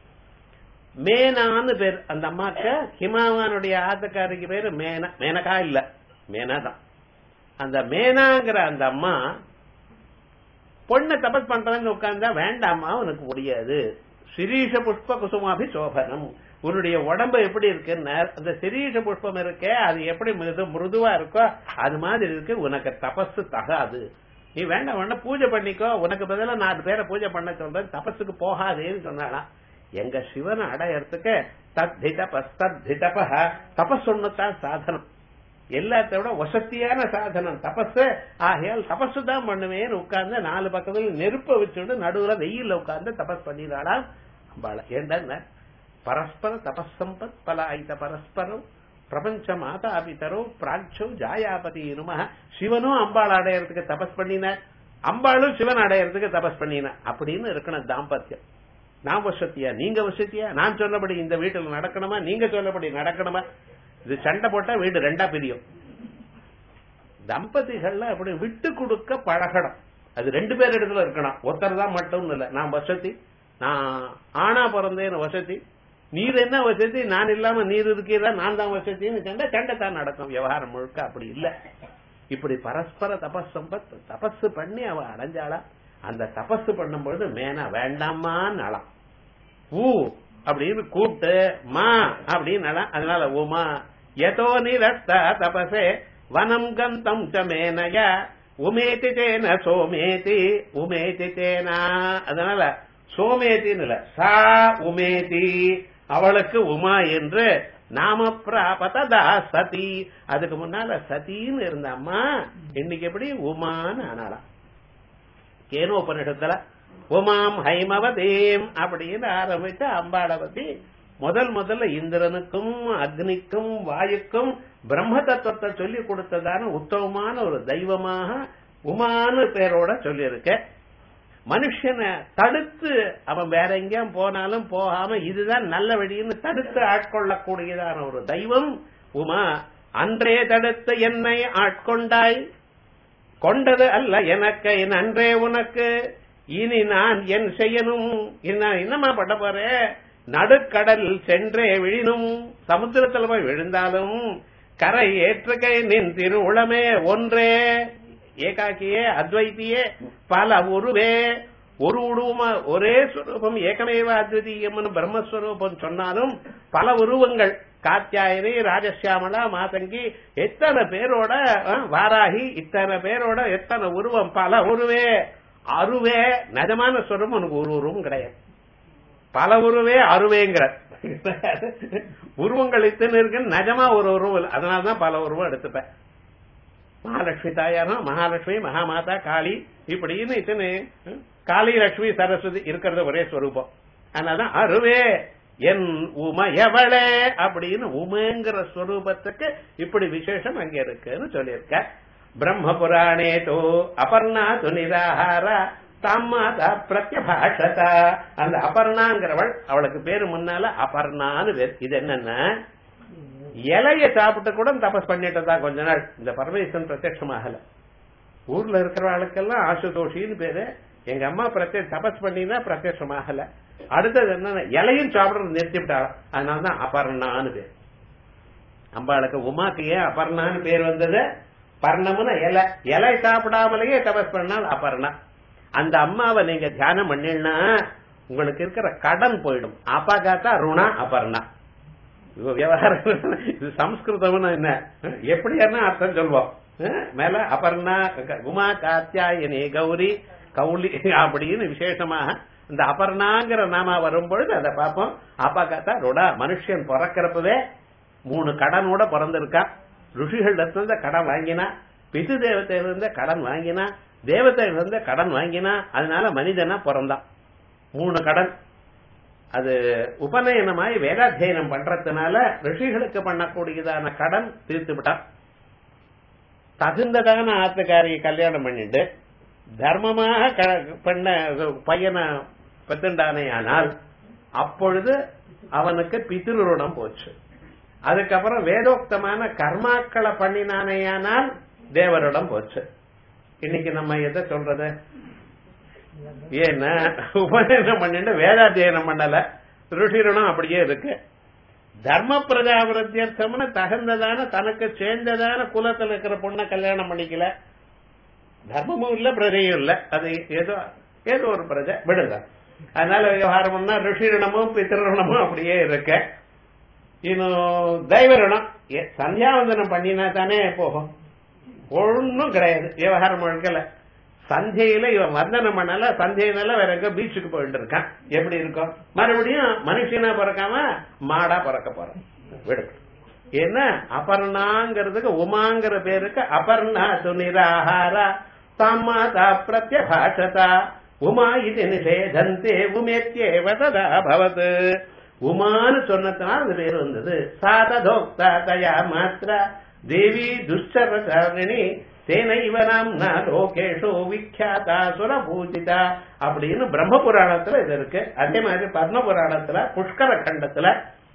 மேனான்னு பேர் அந்த அம்மாக்கு ஹிமாவானுடைய ஆத்தக்காரிக்கு பேரு மேனா மேனகா இல்ல மேனா தான் அந்த மேனாங்கிற அந்த அம்மா பொண்ணை தபஸ் பண்றதுன்னு உட்கார்ந்தா வேண்டாமா உனக்கு முடியாது சிரீஷ புஷ்ப குசுமாபி சோபனம் உன்னுடைய உடம்பு எப்படி இருக்குன்னு அந்த சிரீஷ புஷ்பம் இருக்கே அது எப்படி மிருது மிருதுவா இருக்கோ அது மாதிரி இருக்கு உனக்கு தபஸ் தகாது நீ வேண்டாம் வேண்டாம் பூஜை பண்ணிக்கோ உனக்கு பதிலா நாலு பேரை பூஜை பண்ண சொல்றேன் தபஸுக்கு போகாதேன்னு சொன்னாலாம் எங்க சிவனை அடையறதுக்கு தத்தி தபஸ் தத்தி தப தபஸ் ஒண்ணுதான் சாதனம் எல்லாத்த விட வசதியான சாதனம் தபஸ் ஆகையால் தபஸ் தான் பண்ணுவேன்னு உட்கார்ந்து நாலு பக்கத்துல நெருப்ப வச்சுட்டு நடுவுல வெயில்ல உட்கார்ந்து தபஸ் பண்ணிடாளா அம்பாள ஏண்டா பரஸ்பர தபசம்பத் பலாயித பரஸ்பரம் பிரபஞ்ச மாதா பிதரோ பிராட்சோ ஜாயாபதி நம சிவனும் அம்பாள் அடையறதுக்கு தபஸ் பண்ணினார் அம்பாளும் சிவன் அடையறதுக்கு தபஸ் பண்ணினார் அப்படின்னு இருக்கணும் தாம்பத்தியம் நான் வசத்தியா நீங்க வசத்தியா நான் சொன்னபடி இந்த வீட்டில் நடக்கணுமா நீங்க சொல்லபடி நடக்கணுமா இது சண்டை போட்டா வீடு ரெண்டா பிரியும் தம்பதிகள்ல அப்படி விட்டு கொடுக்க பழகணும் அது ரெண்டு பேர் இடத்துல இருக்கணும் ஒருத்தர் தான் மட்டும் இல்ல நான் வசதி நான் ஆனா பிறந்தேன்னு வசதி நீர் என்ன வசதி நான் இல்லாம நீர் இருக்கிறதா நான் தான் வசதின்னு சண்டை சண்டை தான் நடக்கும் விவகாரம் முழுக்க அப்படி இல்ல இப்படி பரஸ்பர தபஸ் சம்பத் தபஸ் பண்ணி அவ அடைஞ்சாளா அந்த தபஸ் பண்ணும்பொழுது மேனா வேண்டாமான்னு ஊ அப்படின்னு கூப்பிட்டு மா அப்படின்னு அதனால உமா எதோ நிரஸ்த தபசே வனம் கந்தம் ச மேனய உமேதி தேன சோமேதி உமேதி தேனா அதனால சோமேத்தின்னு இல்ல சா உமேதி அவளுக்கு உமா என்று நாம பிராபதா சதி அதுக்கு முன்னால சதின்னு இருந்த அம்மா இன்னைக்கு எப்படி உமான்னு ஆனாலாம் கேனோபனிடத்துல உமாம் ஹைமவதேம் அப்படின்னு ஆரம்பிச்ச அம்பாளை பத்தி முதல் முதல்ல இந்திரனுக்கும் அக்னிக்கும் வாயுக்கும் பிரம்ம தத்துவத்தை சொல்லி கொடுத்ததான உத்தமமான ஒரு தெய்வமாக உமான்னு பேரோட சொல்லியிருக்க மனுஷனை தடுத்து அவன் வேற எங்கேயும் போனாலும் போகாம இதுதான் நல்ல வழின்னு தடுத்து ஆட்கொள்ளக்கூடியதான ஒரு தெய்வம் உமா அன்றே தடுத்து என்னை ஆட்கொண்டாய் கொண்டது அல்ல எனக்கு என் அன்றே உனக்கு இனி நான் என் செய்யணும் நான் என்னமா பண்ண போறேன் நடுக்கடல் சென்றே விழினும் சமுத்திரத்தில் போய் விழுந்தாலும் கரை ஏற்றுகை நின் திரு உளமே ஒன்றே ஏகாக்கியே அத்வைத்தியே பல உருவே ஒரு உருவமா ஒரே ஸ்வரூபம் ஏகமேவ அத்விதீயம்னு பிரம்மஸ்வரூபம் சொன்னாலும் பல உருவங்கள் காத்தியாயனி ராஜசியாமலா மாதங்கி எத்தனை பேரோட வாராகி இத்தனை பேரோட எத்தனை உருவம் பல உருவே அருவே நிஜமான ஸ்வரூபம் உனக்கு ஒரு உருவம் கிடையாது பல உருவே அருவேங்கிற உருவங்கள் இத்தனை இருக்கு நிஜமா ஒரு உருவம் அதனாலதான் பல உருவம் எடுத்துப்பேன் மகாலட்சுமி தாயாரும் மகாலட்சுமி மகாமாதா காளி இப்படின்னு இத்தனை காளி லட்சுமி சரஸ்வதி இருக்கிறது ஒரே ஸ்வரூபம் அதனாலதான் அருவே என் உமையவளே அப்படின்னு உமைங்கிற ஸ்வரூபத்துக்கு இப்படி விசேஷம் அங்க இருக்குன்னு சொல்லியிருக்க பிரம்ம புராணே தோ அபர்ணா து நிராகாரா தம்மாதா பிரத்யபாஷதா அந்த அபர்ணாங்கிறவள் அவளுக்கு பேரு முன்னால அபர்ணான்னு பேர் இது என்னன்னா இலைய சாப்பிட்டு கூட தபஸ் பண்ணிட்டு கொஞ்ச நாள் இந்த பரமேஸ்வரன் பிரத்யட்சமாகல ஊர்ல இருக்கிறவளுக்கெல்லாம் ஆசுதோஷின்னு பேரு எங்க அம்மா பிரத்ய தபஸ் பண்ணினா பிரத்யட்சமாகல அடுத்தது என்ன இலையும் சாப்பிடுறது நிறுத்தி விட்டாலும் அதனாலதான் அபர்ணான்னு பேர் அம்பாளுக்கு உமாக்கு ஏன் அபர்ணான்னு பேர் வந்தது பர்ணம்னு இலை இலை சாப்பிடாமலேயே தபஸ் பண்ணால் அபர்ணா அந்த அம்மாவை நீங்க தியானம் பண்ணினா உங்களுக்கு இருக்கிற கடன் போயிடும் அபகாத்தா ருணா அபர்ணா விவகாரம் இது சம்ஸ்கிருதம்னு என்ன எப்படி என்ன அர்த்தம் சொல்வோம் மேல அபர்ணா உமா காத்தியாயனி கௌரி கௌலி அப்படின்னு விசேஷமாக இந்த அபர்ணாங்கிற நாம வரும்பொழுது அதை பார்ப்போம் அபகத்தா ருடா மனுஷன் பிறக்கிறப்பவே மூணு கடனோட பிறந்திருக்கான் ருஷிகள் இருந்த கடன் வாங்கினா பிது தேவத்தையில இருந்த கடன் வாங்கினா தேவத்தையில இருந்த கடன் வாங்கினா அதனால மனிதனா பிறந்தான் மூணு கடன் அது உபநயனமாய் வேதாத்தியனம் பண்றதுனால ரிஷிகளுக்கு பண்ணக்கூடியதான கடன் தீர்த்து விட்டான் தகுந்ததான ஆத்துக்காரியை கல்யாணம் பண்ணிட்டு தர்மமாக பண்ண பையனை பெத்துண்டானே ஆனால் அப்பொழுது அவனுக்கு பிதிருடம் போச்சு அதுக்கப்புறம் வேதோக்தமான கர்மாக்களை பண்ணினானேயானால் தேவரிடம் போச்சு இன்னைக்கு நம்ம எதை சொல்றது ஏன்னா உபநயனம் பண்ணிட்டு வேதாத்தியனம் பண்ணல ருஷிரணம் அப்படியே இருக்கு தர்ம பிரஜாபிரத்தியர்த்தம்னு தகுந்ததான தனக்கு சேர்ந்ததான குலத்துல இருக்கிற பொண்ணை கல்யாணம் பண்ணிக்கல தர்மமும் இல்ல பிரஜையும் இல்ல அது ஏதோ ஏதோ ஒரு பிரஜை விடுங்க அதனால விவகாரம்னா ரிஷிரணமும் பித்திருணமும் அப்படியே இருக்க இன்னும் தெய்வரணம் சந்தியாவந்தனம் பண்ணினா தானே போகும் ஒன்னும் கிடையாது விவகாரம் முழுக்கல சந்தையில இவன் வந்தனம் பண்ணல சந்தையினால வேற எங்க பீச்சுக்கு போயிட்டு இருக்கான் எப்படி இருக்கும் மறுபடியும் மனுஷனா பிறக்காம மாடா பிறக்க போறான் விடு என்ன அபர்ணாங்கிறதுக்கு உமாங்கிற பேருக்கு அபர்ணா சுனிராஹாரா தம்மாதா பிரத்யபாஷதா உமா இது நிஷேதந்தே உமேத்தியேவ ததா பவத் உமான்னு சொன்னதுனால அது பேர் வந்தது சாததோக்தா தயா மாத்ரா தேவி துஷ்டரசாரிணி தேனைவ நாம்னா லோகேஷோ விக்யாதா சுரபூஜிதா அப்படின்னு பிரம்ம புராணத்துல இது இருக்கு அதே மாதிரி பத்ம புராணத்துல புஷ்கர கண்டத்துல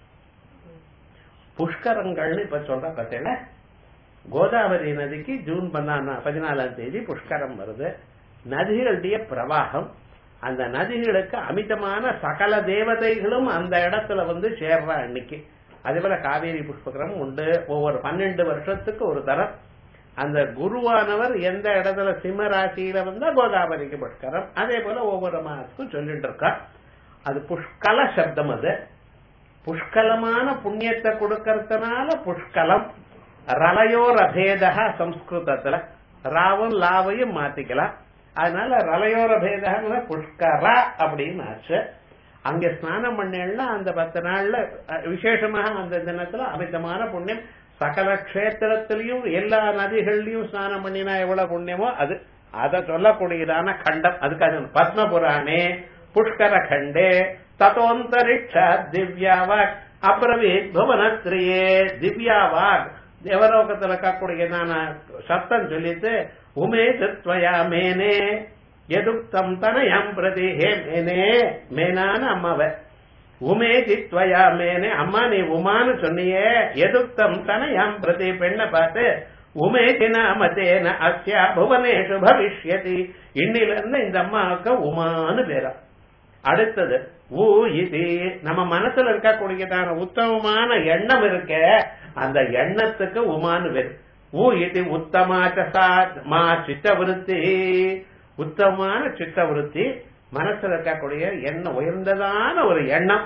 புஷ்கரங்கள்னு இப்ப சொல்ற பத்தில கோதாவரி நதிக்கு ஜூன் பதினாலாம் தேதி புஷ்கரம் வருது நதிகளுடைய பிரவாகம் அந்த நதிகளுக்கு அமிதமான சகல தேவதைகளும் அந்த இடத்துல வந்து சேர்றா அன்னைக்கு அதே போல காவேரி புஷ்பகரம் உண்டு ஒவ்வொரு பன்னெண்டு வருஷத்துக்கு ஒரு தரம் அந்த குருவானவர் எந்த இடத்துல சிம்ம ராசியில வந்தா கோதாவரிக்கு புஷ்கரம் அதே போல ஒவ்வொரு மாசத்துக்கும் சொல்லிட்டு இருக்கா அது புஷ்கல சப்தம் அது புஷ்கலமான புண்ணியத்தை கொடுக்கறதுனால புஷ்கலம் ரலயோர் அபேதா சம்ஸ்கிருதத்துல ராவும் லாவையும் மாத்திக்கலாம் அதனால ரலயோர பேதக புஷ்கர அப்படின்னு ஆச்சு அங்க ஸ்நானம் பண்ணேன்னா அந்த பத்து நாள்ல விசேஷமாக அந்த தினத்துல அமிதமான புண்ணியம் சகல கஷேத்திரத்திலையும் எல்லா நதிகள்லயும் ஸ்நானம் பண்ணினா எவ்வளவு புண்ணியமோ அது அதை சொல்லக்கூடியதான கண்டம் அதுக்காக பத்ம புராணே புஷ்கர கண்டே தத்தோந்தரிக்ஷா திவ்யாவாக் அப்ரவீத் புவனத்ரியே திவ்யாவாக் தேவலோகத்தில் இருக்கக்கூடியதான சத்தம் சொல்லிட்டு உமேதுவயா மேனே எதுக்தம் தனயம் பிரதி ஹே மேனே மேனான அம்மாவ உமேதித்வயா மேனே அம்மா நீ உமான்னு சொன்னியே எதுக்தம் தனயம் பிரதி பெண்ணை பார்த்து உமேதி நாமதேன அஸ்யா புவனேஷு பவிஷ்யதி இன்னில இருந்து இந்த அம்மாவுக்கு உமான்னு பேரா அடுத்தது ஊ இது நம்ம மனசுல இருக்கக்கூடியதான உத்தமமான எண்ணம் இருக்க அந்த எண்ணத்துக்கு உமான்னு பேரு ஊ இது உத்தமாச்ச மா சித்தவிருத்தி உத்தமமான சித்தவிருத்தி மனசுல இருக்கக்கூடிய எண்ணம் உயர்ந்ததான ஒரு எண்ணம்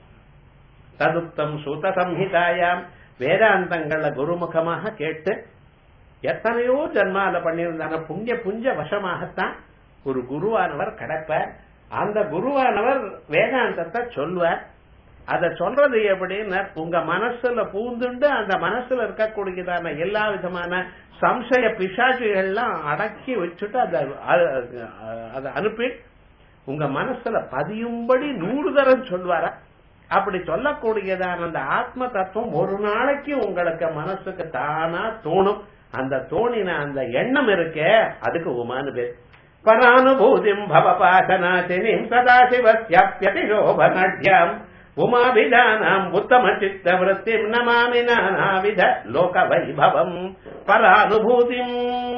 ததுப்தம் சூத சம்ஹிதாயாம் வேதாந்தங்கள குருமுகமாக கேட்டு எத்தனையோ ஜன்மால பண்ணியிருந்தாங்க புண்ணிய புஞ்ச வசமாகத்தான் ஒரு குருவானவர் கிடைப்பார் அந்த குருவானவர் வேதாந்தத்தை சொல்வார் அத சொல்றது எப்படின்னு உங்க மனசுல பூந்துண்டு அந்த மனசுல இருக்கக்கூடியதான எல்லா விதமான சம்சய பிசாசுகள்லாம் அடக்கி வச்சுட்டு அதை அதை அனுப்பி உங்க மனசுல பதியும்படி நூறு தரம் சொல்வாரா அப்படி சொல்லக்கூடியதான அந்த ஆத்ம தத்துவம் ஒரு நாளைக்கு உங்களுக்கு மனசுக்கு தானா தோணும் அந்த தோணின அந்த எண்ணம் இருக்கே அதுக்கு உமானு பேர் பரானுபூதிம் பவபாசனாசினிம் சதாசிவஸ்யாப்யதிஷோபநாட்யாம் உமாபிதானாம் உத்தம சித்த விருத்திம் நமாமி நானாவித லோக வைபவம் பரானுபூதிம்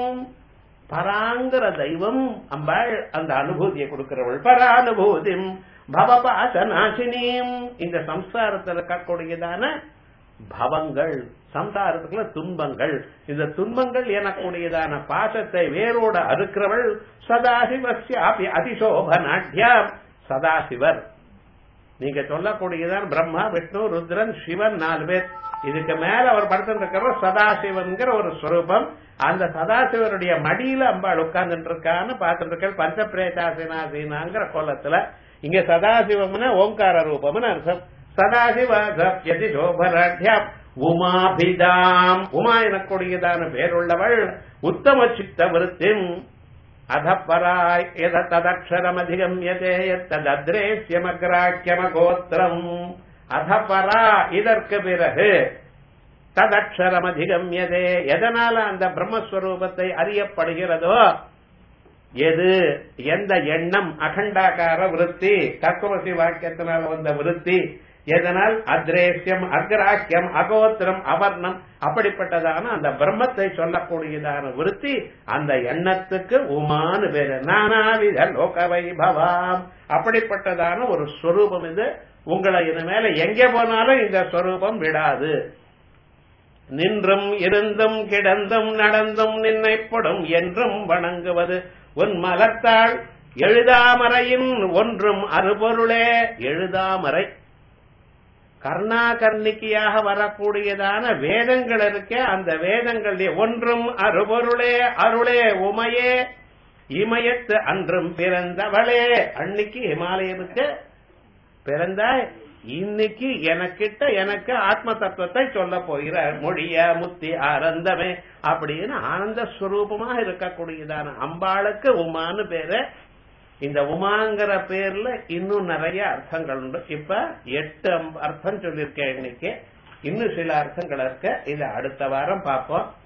பராங்கிற தெய்வம் அம்பாள் அந்த அனுபூதியை கொடுக்கிறவள் பரானுபூதிம் பவபாசநாசினியும் இந்த சம்சாரத்தில் இருக்கக்கூடியதான பவங்கள் சம்சாரத்துக்குள்ள துன்பங்கள் இந்த துன்பங்கள் எனக்கூடியதான பாசத்தை வேரோட அறுக்கிறவள் சதாசிவஸ்யாபி அதிசோபநாட்யாம் சதாசிவர் நீங்க சொல்லக்கூடியதான் பிரம்மா விஷ்ணு ருத்ரன் சிவன் நாலு பேர் இதுக்கு மேல அவர் படுத்துட்டு சதாசிவன்கிற ஒரு ஸ்வரூபம் அந்த சதாசிவருடைய மடியில அம்பாள் உட்கார்ந்துட்டு இருக்கான்னு பார்த்துட்டு இருக்க பஞ்ச பிரேதாசினாசீனாங்கிற கோலத்துல இங்க சதாசிவம்னு ஓங்கார ரூபம்னு அர்த்தம் சதாசிவதி சோபராட்யாம் உமாபிதாம் உமா எனக்கூடியதான பேருள்ளவள் உத்தம சித்த விருத்திம் அதப்பராய் எத ததக்ஷரமதிகம்யதே ததத்ரேசியமக்ராக்கியமகோத்திரம் அதப்பரா இதற்கு பிறகு ததக்ஷரம் அதிகம்யதே எதனால அந்த பிரம்மஸ்வரூபத்தை அறியப்படுகிறதோ எது எந்த எண்ணம் அகண்டாகார விருத்தி தத்துவசி வாக்கியத்தினால் வந்த விருத்தி எதனால் அத்ரேசியம் அக்ராக்கியம் அகோத்திரம் அவர்ணம் அப்படிப்பட்டதான அந்த பிரம்மத்தை சொல்லக்கூடியதான விருத்தி அந்த எண்ணத்துக்கு உமானு பேரு நானாவித லோக வைபவாம் அப்படிப்பட்டதான ஒரு ஸ்வரூபம் இது உங்களை இனிமேல எங்க போனாலும் இந்த ஸ்வரூபம் விடாது நின்றும் இருந்தும் கிடந்தும் நடந்தும் நின்னைப்படும் என்றும் வணங்குவது உன் மலர்த்தாள் எழுதாமறையின் ஒன்றும் அறுபொருளே எழுதாமறை கர்ணாகர்ணிக்கையாக வரக்கூடியதான வேதங்கள் இருக்கே அந்த வேதங்கள் ஒன்றும் அறுபொருளே அருளே உமையே இமயத்து அன்றும் பிறந்தவளே அன்னைக்கு இமாலயனுக்கு பிறந்தாய் இன்னைக்கு எனக்கிட்ட எனக்கு ஆத்ம தத்துவத்தை சொல்ல போகிறார் மொழிய முத்தி ஆனந்தமே அப்படின்னு ஆனந்த ஸ்வரூபமா இருக்கக்கூடியதான அம்பாளுக்கு உமான்னு பேரு இந்த உமாங்கிற பேர்ல இன்னும் நிறைய அர்த்தங்கள் உண்டு இப்ப எட்டு அர்த்தம் சொல்லியிருக்கேன் இன்னைக்கு இன்னும் சில அர்த்தங்கள் இருக்க இதை அடுத்த வாரம் பார்ப்போம்